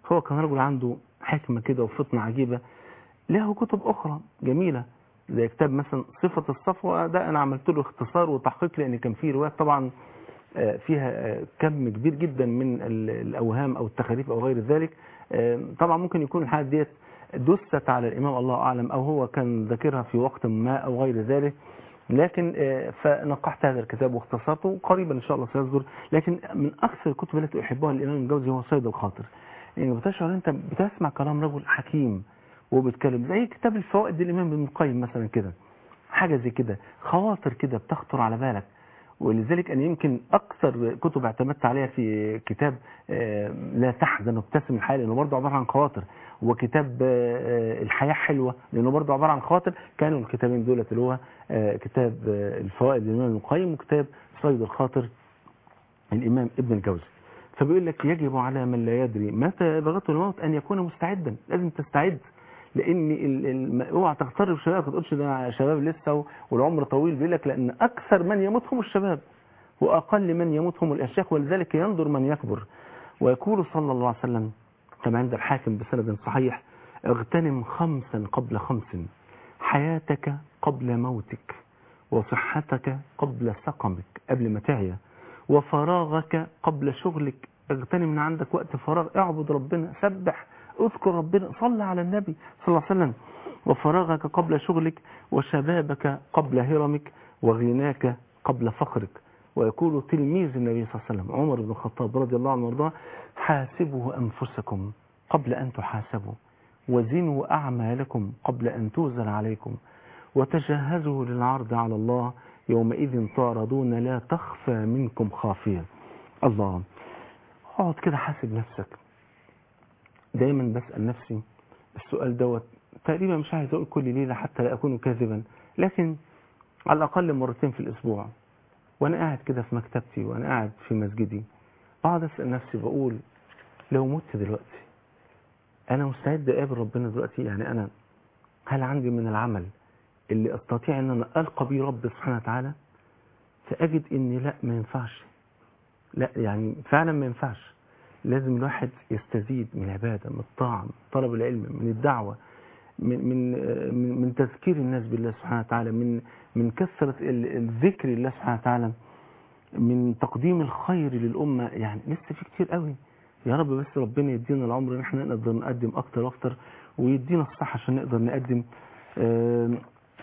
هو كان رجل عنده حكمة كده وفطنة عجيبة له كتب أخرى جميلة زي كتاب مثلا صفة الصفوة ده أنا عملت له اختصار وتحقيق لأن كان فيه روايات طبعا آه، فيها آه، كم كبير جدا من ال- الأوهام أو التخاريف أو غير ذلك آه، طبعا ممكن يكون الحاجات ديت دست على الإمام الله أعلم أو هو كان ذاكرها في وقت ما أو غير ذلك لكن آه، فنقحت هذا الكتاب واختصرته قريبا إن شاء الله سيصدر لكن من أكثر الكتب التي أحبها الإمام الجوزي هو صيد الخاطر يعني بتشعر أنت بتسمع كلام رجل حكيم وبيتكلم زي كتاب الفوائد الإمام ابن القيم مثلا كده حاجة زي كده خواطر كده بتخطر على بالك ولذلك أنا يمكن أكثر كتب اعتمدت عليها في كتاب آه، لا تحزن وابتسم الحياة لأنه برضه عبارة عن خواطر وكتاب آه، الحياة حلوة لأنه برضه عبارة عن خواطر كانوا الكتابين دولت اللي هو آه، كتاب آه، الفوائد للإمام ابن القيم وكتاب صيد الخاطر الإمام ابن الجوزي فبيقول لك يجب على من لا يدري متى بغته الموت أن يكون مستعدا لازم تستعد لان ال- ال- اوعى تغتر بشبابك ما تقولش ده شباب لسه و- والعمر طويل بيقول لك لان اكثر من يموت هم الشباب واقل من يموت هم الاشياخ ولذلك ينظر من يكبر ويقول صلى الله عليه وسلم كما عند الحاكم بسند صحيح اغتنم خمسا قبل خمس حياتك قبل موتك وصحتك قبل سقمك قبل ما تعيا وفراغك قبل شغلك اغتنم من عندك وقت فراغ اعبد ربنا سبح اذكر ربنا صل على النبي صلى الله عليه وسلم وفراغك قبل شغلك وشبابك قبل هرمك وغناك قبل فقرك ويقول تلميذ النبي صلى الله عليه وسلم عمر بن الخطاب رضي الله عنه وارضاه حاسبوا أنفسكم قبل أن تحاسبوا وزنوا أعمالكم قبل أن توزن عليكم وتجهزوا للعرض على الله يومئذ تعرضون لا تخفى منكم خافية الله اقعد كده حاسب نفسك دايما بسأل نفسي السؤال دوت تقريبا مش عايز اقول كل ليلة حتى لا اكون كاذبا لكن على الاقل مرتين في الاسبوع وانا قاعد كده في مكتبتي وانا قاعد في مسجدي اقعد اسال نفسي بقول لو مت دلوقتي انا مستعد اقابل ربنا دلوقتي يعني انا هل عندي من العمل اللي استطيع ان انا القى بيه رب سبحانه وتعالى فاجد ان لا ما ينفعش لا يعني فعلا ما ينفعش لازم الواحد يستزيد من العبادة من الطاعة من طلب العلم من الدعوة من من من, من تذكير الناس بالله سبحانه وتعالى من من كثرة ال- الذكر لله سبحانه وتعالى من تقديم الخير للأمة يعني لسه في كتير قوي يا رب بس ربنا يدينا العمر ان احنا نقدر نقدم اكتر واكتر ويدينا الصحة عشان نقدر نقدم آم،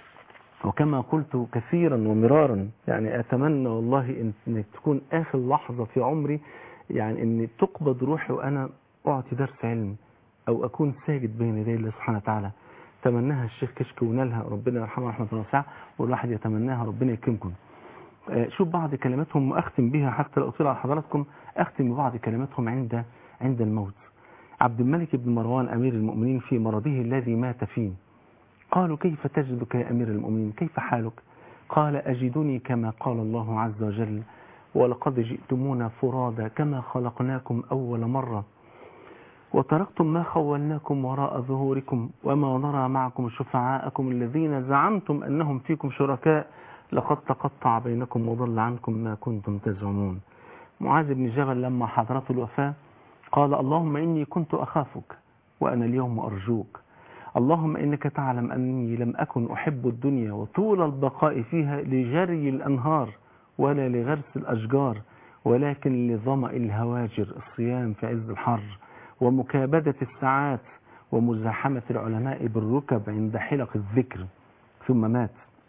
وكما قلت كثيرا ومرارا يعني اتمنى والله ان إن تكون اخر لحظة في عمري يعني ان تقبض روحي وانا اعطي درس علم او اكون ساجد بين يدي الله سبحانه وتعالى تمناها الشيخ كشك ونالها ربنا يرحمه رحمه واسعه والواحد يتمناها ربنا يكرمكم آه، شوف بعض كلماتهم واختم بها حتى لو اطيل على حضراتكم اختم ببعض كلماتهم عند عند الموت عبد الملك بن مروان امير المؤمنين في مرضه الذي مات فيه قالوا كيف تجدك يا امير المؤمنين كيف حالك قال اجدني كما قال الله عز وجل ولقد جئتمونا فرادا كما خلقناكم اول مره وتركتم ما خولناكم وراء ظهوركم وما نرى معكم شفعاءكم الذين زعمتم أنهم فيكم شركاء لقد تقطع بينكم وضل عنكم ما كنتم تزعمون معاذ بن جبل لما حضرته الوفاة قال اللهم إني كنت أخافك وأنا اليوم أرجوك اللهم إنك تعلم أني لم أكن أحب الدنيا وطول البقاء فيها لجري الأنهار ولا لغرس الأشجار ولكن لظمأ الهواجر الصيام في عز الحر ومكابدة الساعات ومزاحمة العلماء بالركب عند حلق الذكر ثم مات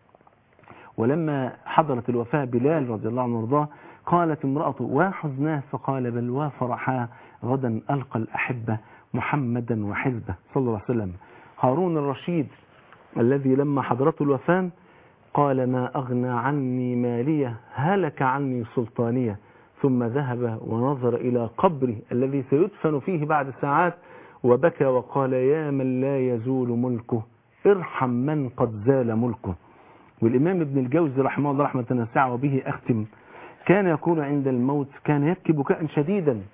ولما حضرت الوفاة بلال رضي الله عنه وارضاه قالت امرأته وحزناه فقال بل وفرحاه غدا ألقى الأحبة محمدا وحزبه صلى الله عليه وسلم هارون الرشيد الذي لما حضرته الوفاة قال ما أغنى عني مالية هلك عني سلطانية ثم ذهب ونظر إلى قبره الذي سيدفن فيه بعد ساعات وبكى وقال يا من لا يزول ملكه ارحم من قد زال ملكه والإمام ابن الجوزي رحمه الله رحمة واسعة وبه أختم كان يقول عند الموت كان يبكي بكاء شديدا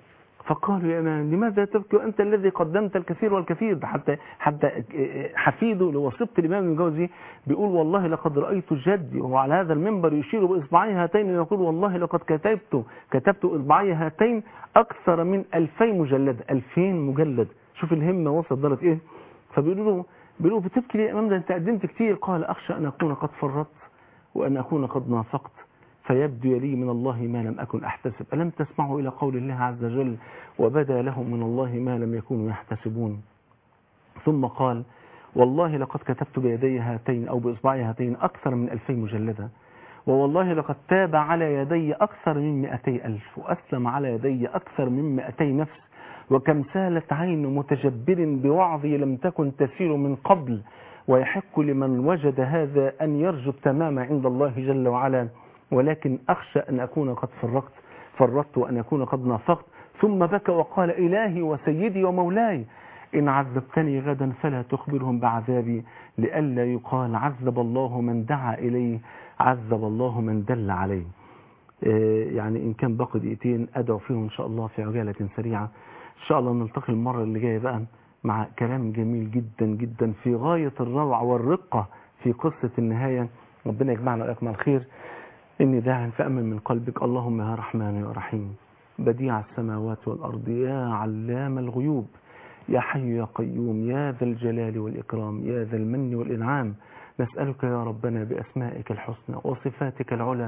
فقالوا يا إمام لماذا تبكي وأنت الذي قدمت الكثير والكثير ده حتى حتى حفيده لوصفة الإمام الجوزي بيقول والله لقد رأيت جدي وهو على هذا المنبر يشير بإصبعي هاتين ويقول والله لقد كتبت كتبت إصبعي هاتين أكثر من 2000 مجلد 2000 مجلد شوف الهمة وصلت درجة إيه فبيقولوا له بيقولوا بتبكي ليه يا إمام ده أنت قدمت كتير قال أخشى أن أكون قد فرطت وأن أكون قد نافقت فيبدو لي من الله ما لم أكن أحتسب ألم تسمعوا إلى قول الله عز وجل وبدا لهم من الله ما لم يكونوا يحتسبون ثم قال والله لقد كتبت بيدي هاتين أو بإصبعي هاتين أكثر من ألفي مجلدة ووالله لقد تاب على يدي أكثر من مئتي ألف وأسلم على يدي أكثر من مئتي نفس وكم سالت عين متجبر بوعظي لم تكن تسير من قبل ويحق لمن وجد هذا أن يرجو التمام عند الله جل وعلا ولكن أخشى أن أكون قد فرقت فرطت وأن أكون قد نافقت ثم بكى وقال إلهي وسيدي ومولاي إن عذبتني غدا فلا تخبرهم بعذابي لئلا يقال عذب الله من دعا إليه عذب الله من دل عليه يعني إن كان باقي دقيقتين أدعو فيهم إن شاء الله في عجالة سريعة إن شاء الله نلتقي المرة اللي جاية بقى مع كلام جميل جدا جدا في غاية الروعة والرقة في قصة النهاية ربنا يجمعنا وإياكم على الخير إني داع فأمن من قلبك اللهم يا رحمن يا رحيم بديع السماوات والأرض يا علام الغيوب يا حي يا قيوم يا ذا الجلال والإكرام يا ذا المن والإنعام نسألك يا ربنا بأسمائك الحسنى وصفاتك العلى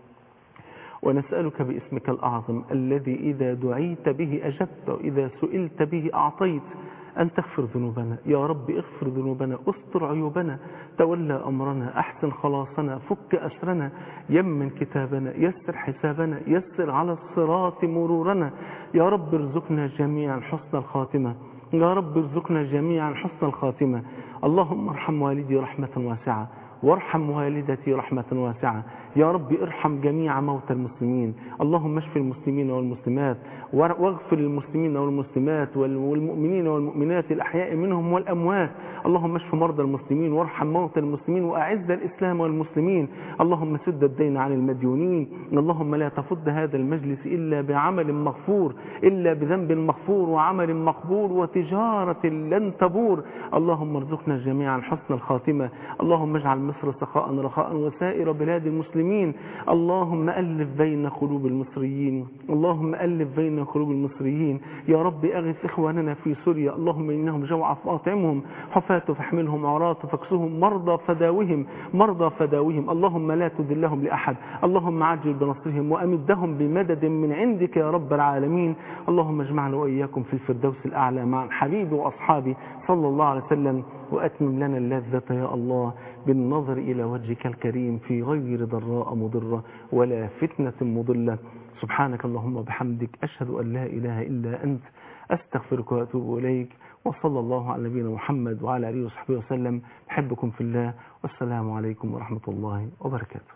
ونسألك باسمك الأعظم الذي إذا دعيت به أجبت وإذا سئلت به أعطيت أن تغفر ذنوبنا يا رب اغفر ذنوبنا استر عيوبنا تولى أمرنا أحسن خلاصنا فك أسرنا يمن كتابنا يسر حسابنا يسر على الصراط مرورنا يا رب ارزقنا جميعا حسن الخاتمة يا رب ارزقنا جميعا حسن الخاتمة اللهم ارحم والدي رحمة واسعة وارحم والدتي رحمة واسعة يا رب ارحم جميع موتى المسلمين اللهم اشف المسلمين والمسلمات واغفر للمسلمين والمسلمات والمؤمنين والمؤمنات الأحياء منهم والأموات اللهم اشف مرضى المسلمين وارحم موتى المسلمين وأعز الإسلام والمسلمين اللهم سد الدين عن المديونين اللهم لا تفض هذا المجلس إلا بعمل مغفور إلا بذنب مغفور وعمل مقبول وتجارة لن تبور اللهم ارزقنا جميعا حسن الخاتمة اللهم اجعل مصر سخاء رخاء وسائر بلاد المسلمين اللهم ألف بين قلوب المصريين اللهم ألف بين قلوب المصريين يا رب أغث إخواننا في سوريا اللهم إنهم جوع فأطعمهم حفاة فاحملهم عراة فاكسهم مرضى فداوهم مرضى فداوهم اللهم لا تذلهم لأحد اللهم عجل بنصرهم وأمدهم بمدد من عندك يا رب العالمين اللهم اجمعنا وإياكم في الفردوس الأعلى مع حبيبي وأصحابي صلى الله عليه وسلم وأتمم لنا اللذة يا الله بالنظر إلى وجهك الكريم في غير ضراء مضرة ولا فتنة مضلة سبحانك اللهم وبحمدك أشهد أن لا إله إلا أنت أستغفرك وأتوب إليك وصلى الله على نبينا محمد وعلى آله وصحبه وسلم بحبكم في الله والسلام عليكم ورحمة الله وبركاته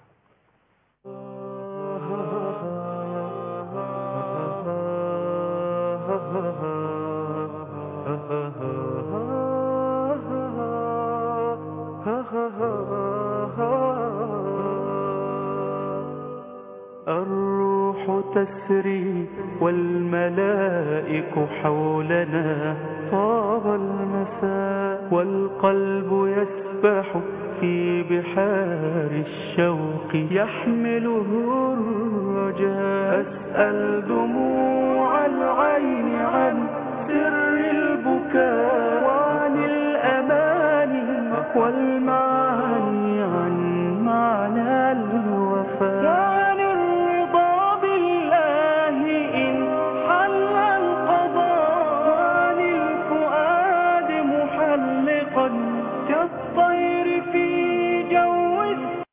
الروح تسري والملائك حولنا طاب المساء والقلب يسبح في بحار الشوق يحمله الرجاء أسأل دموع العين عن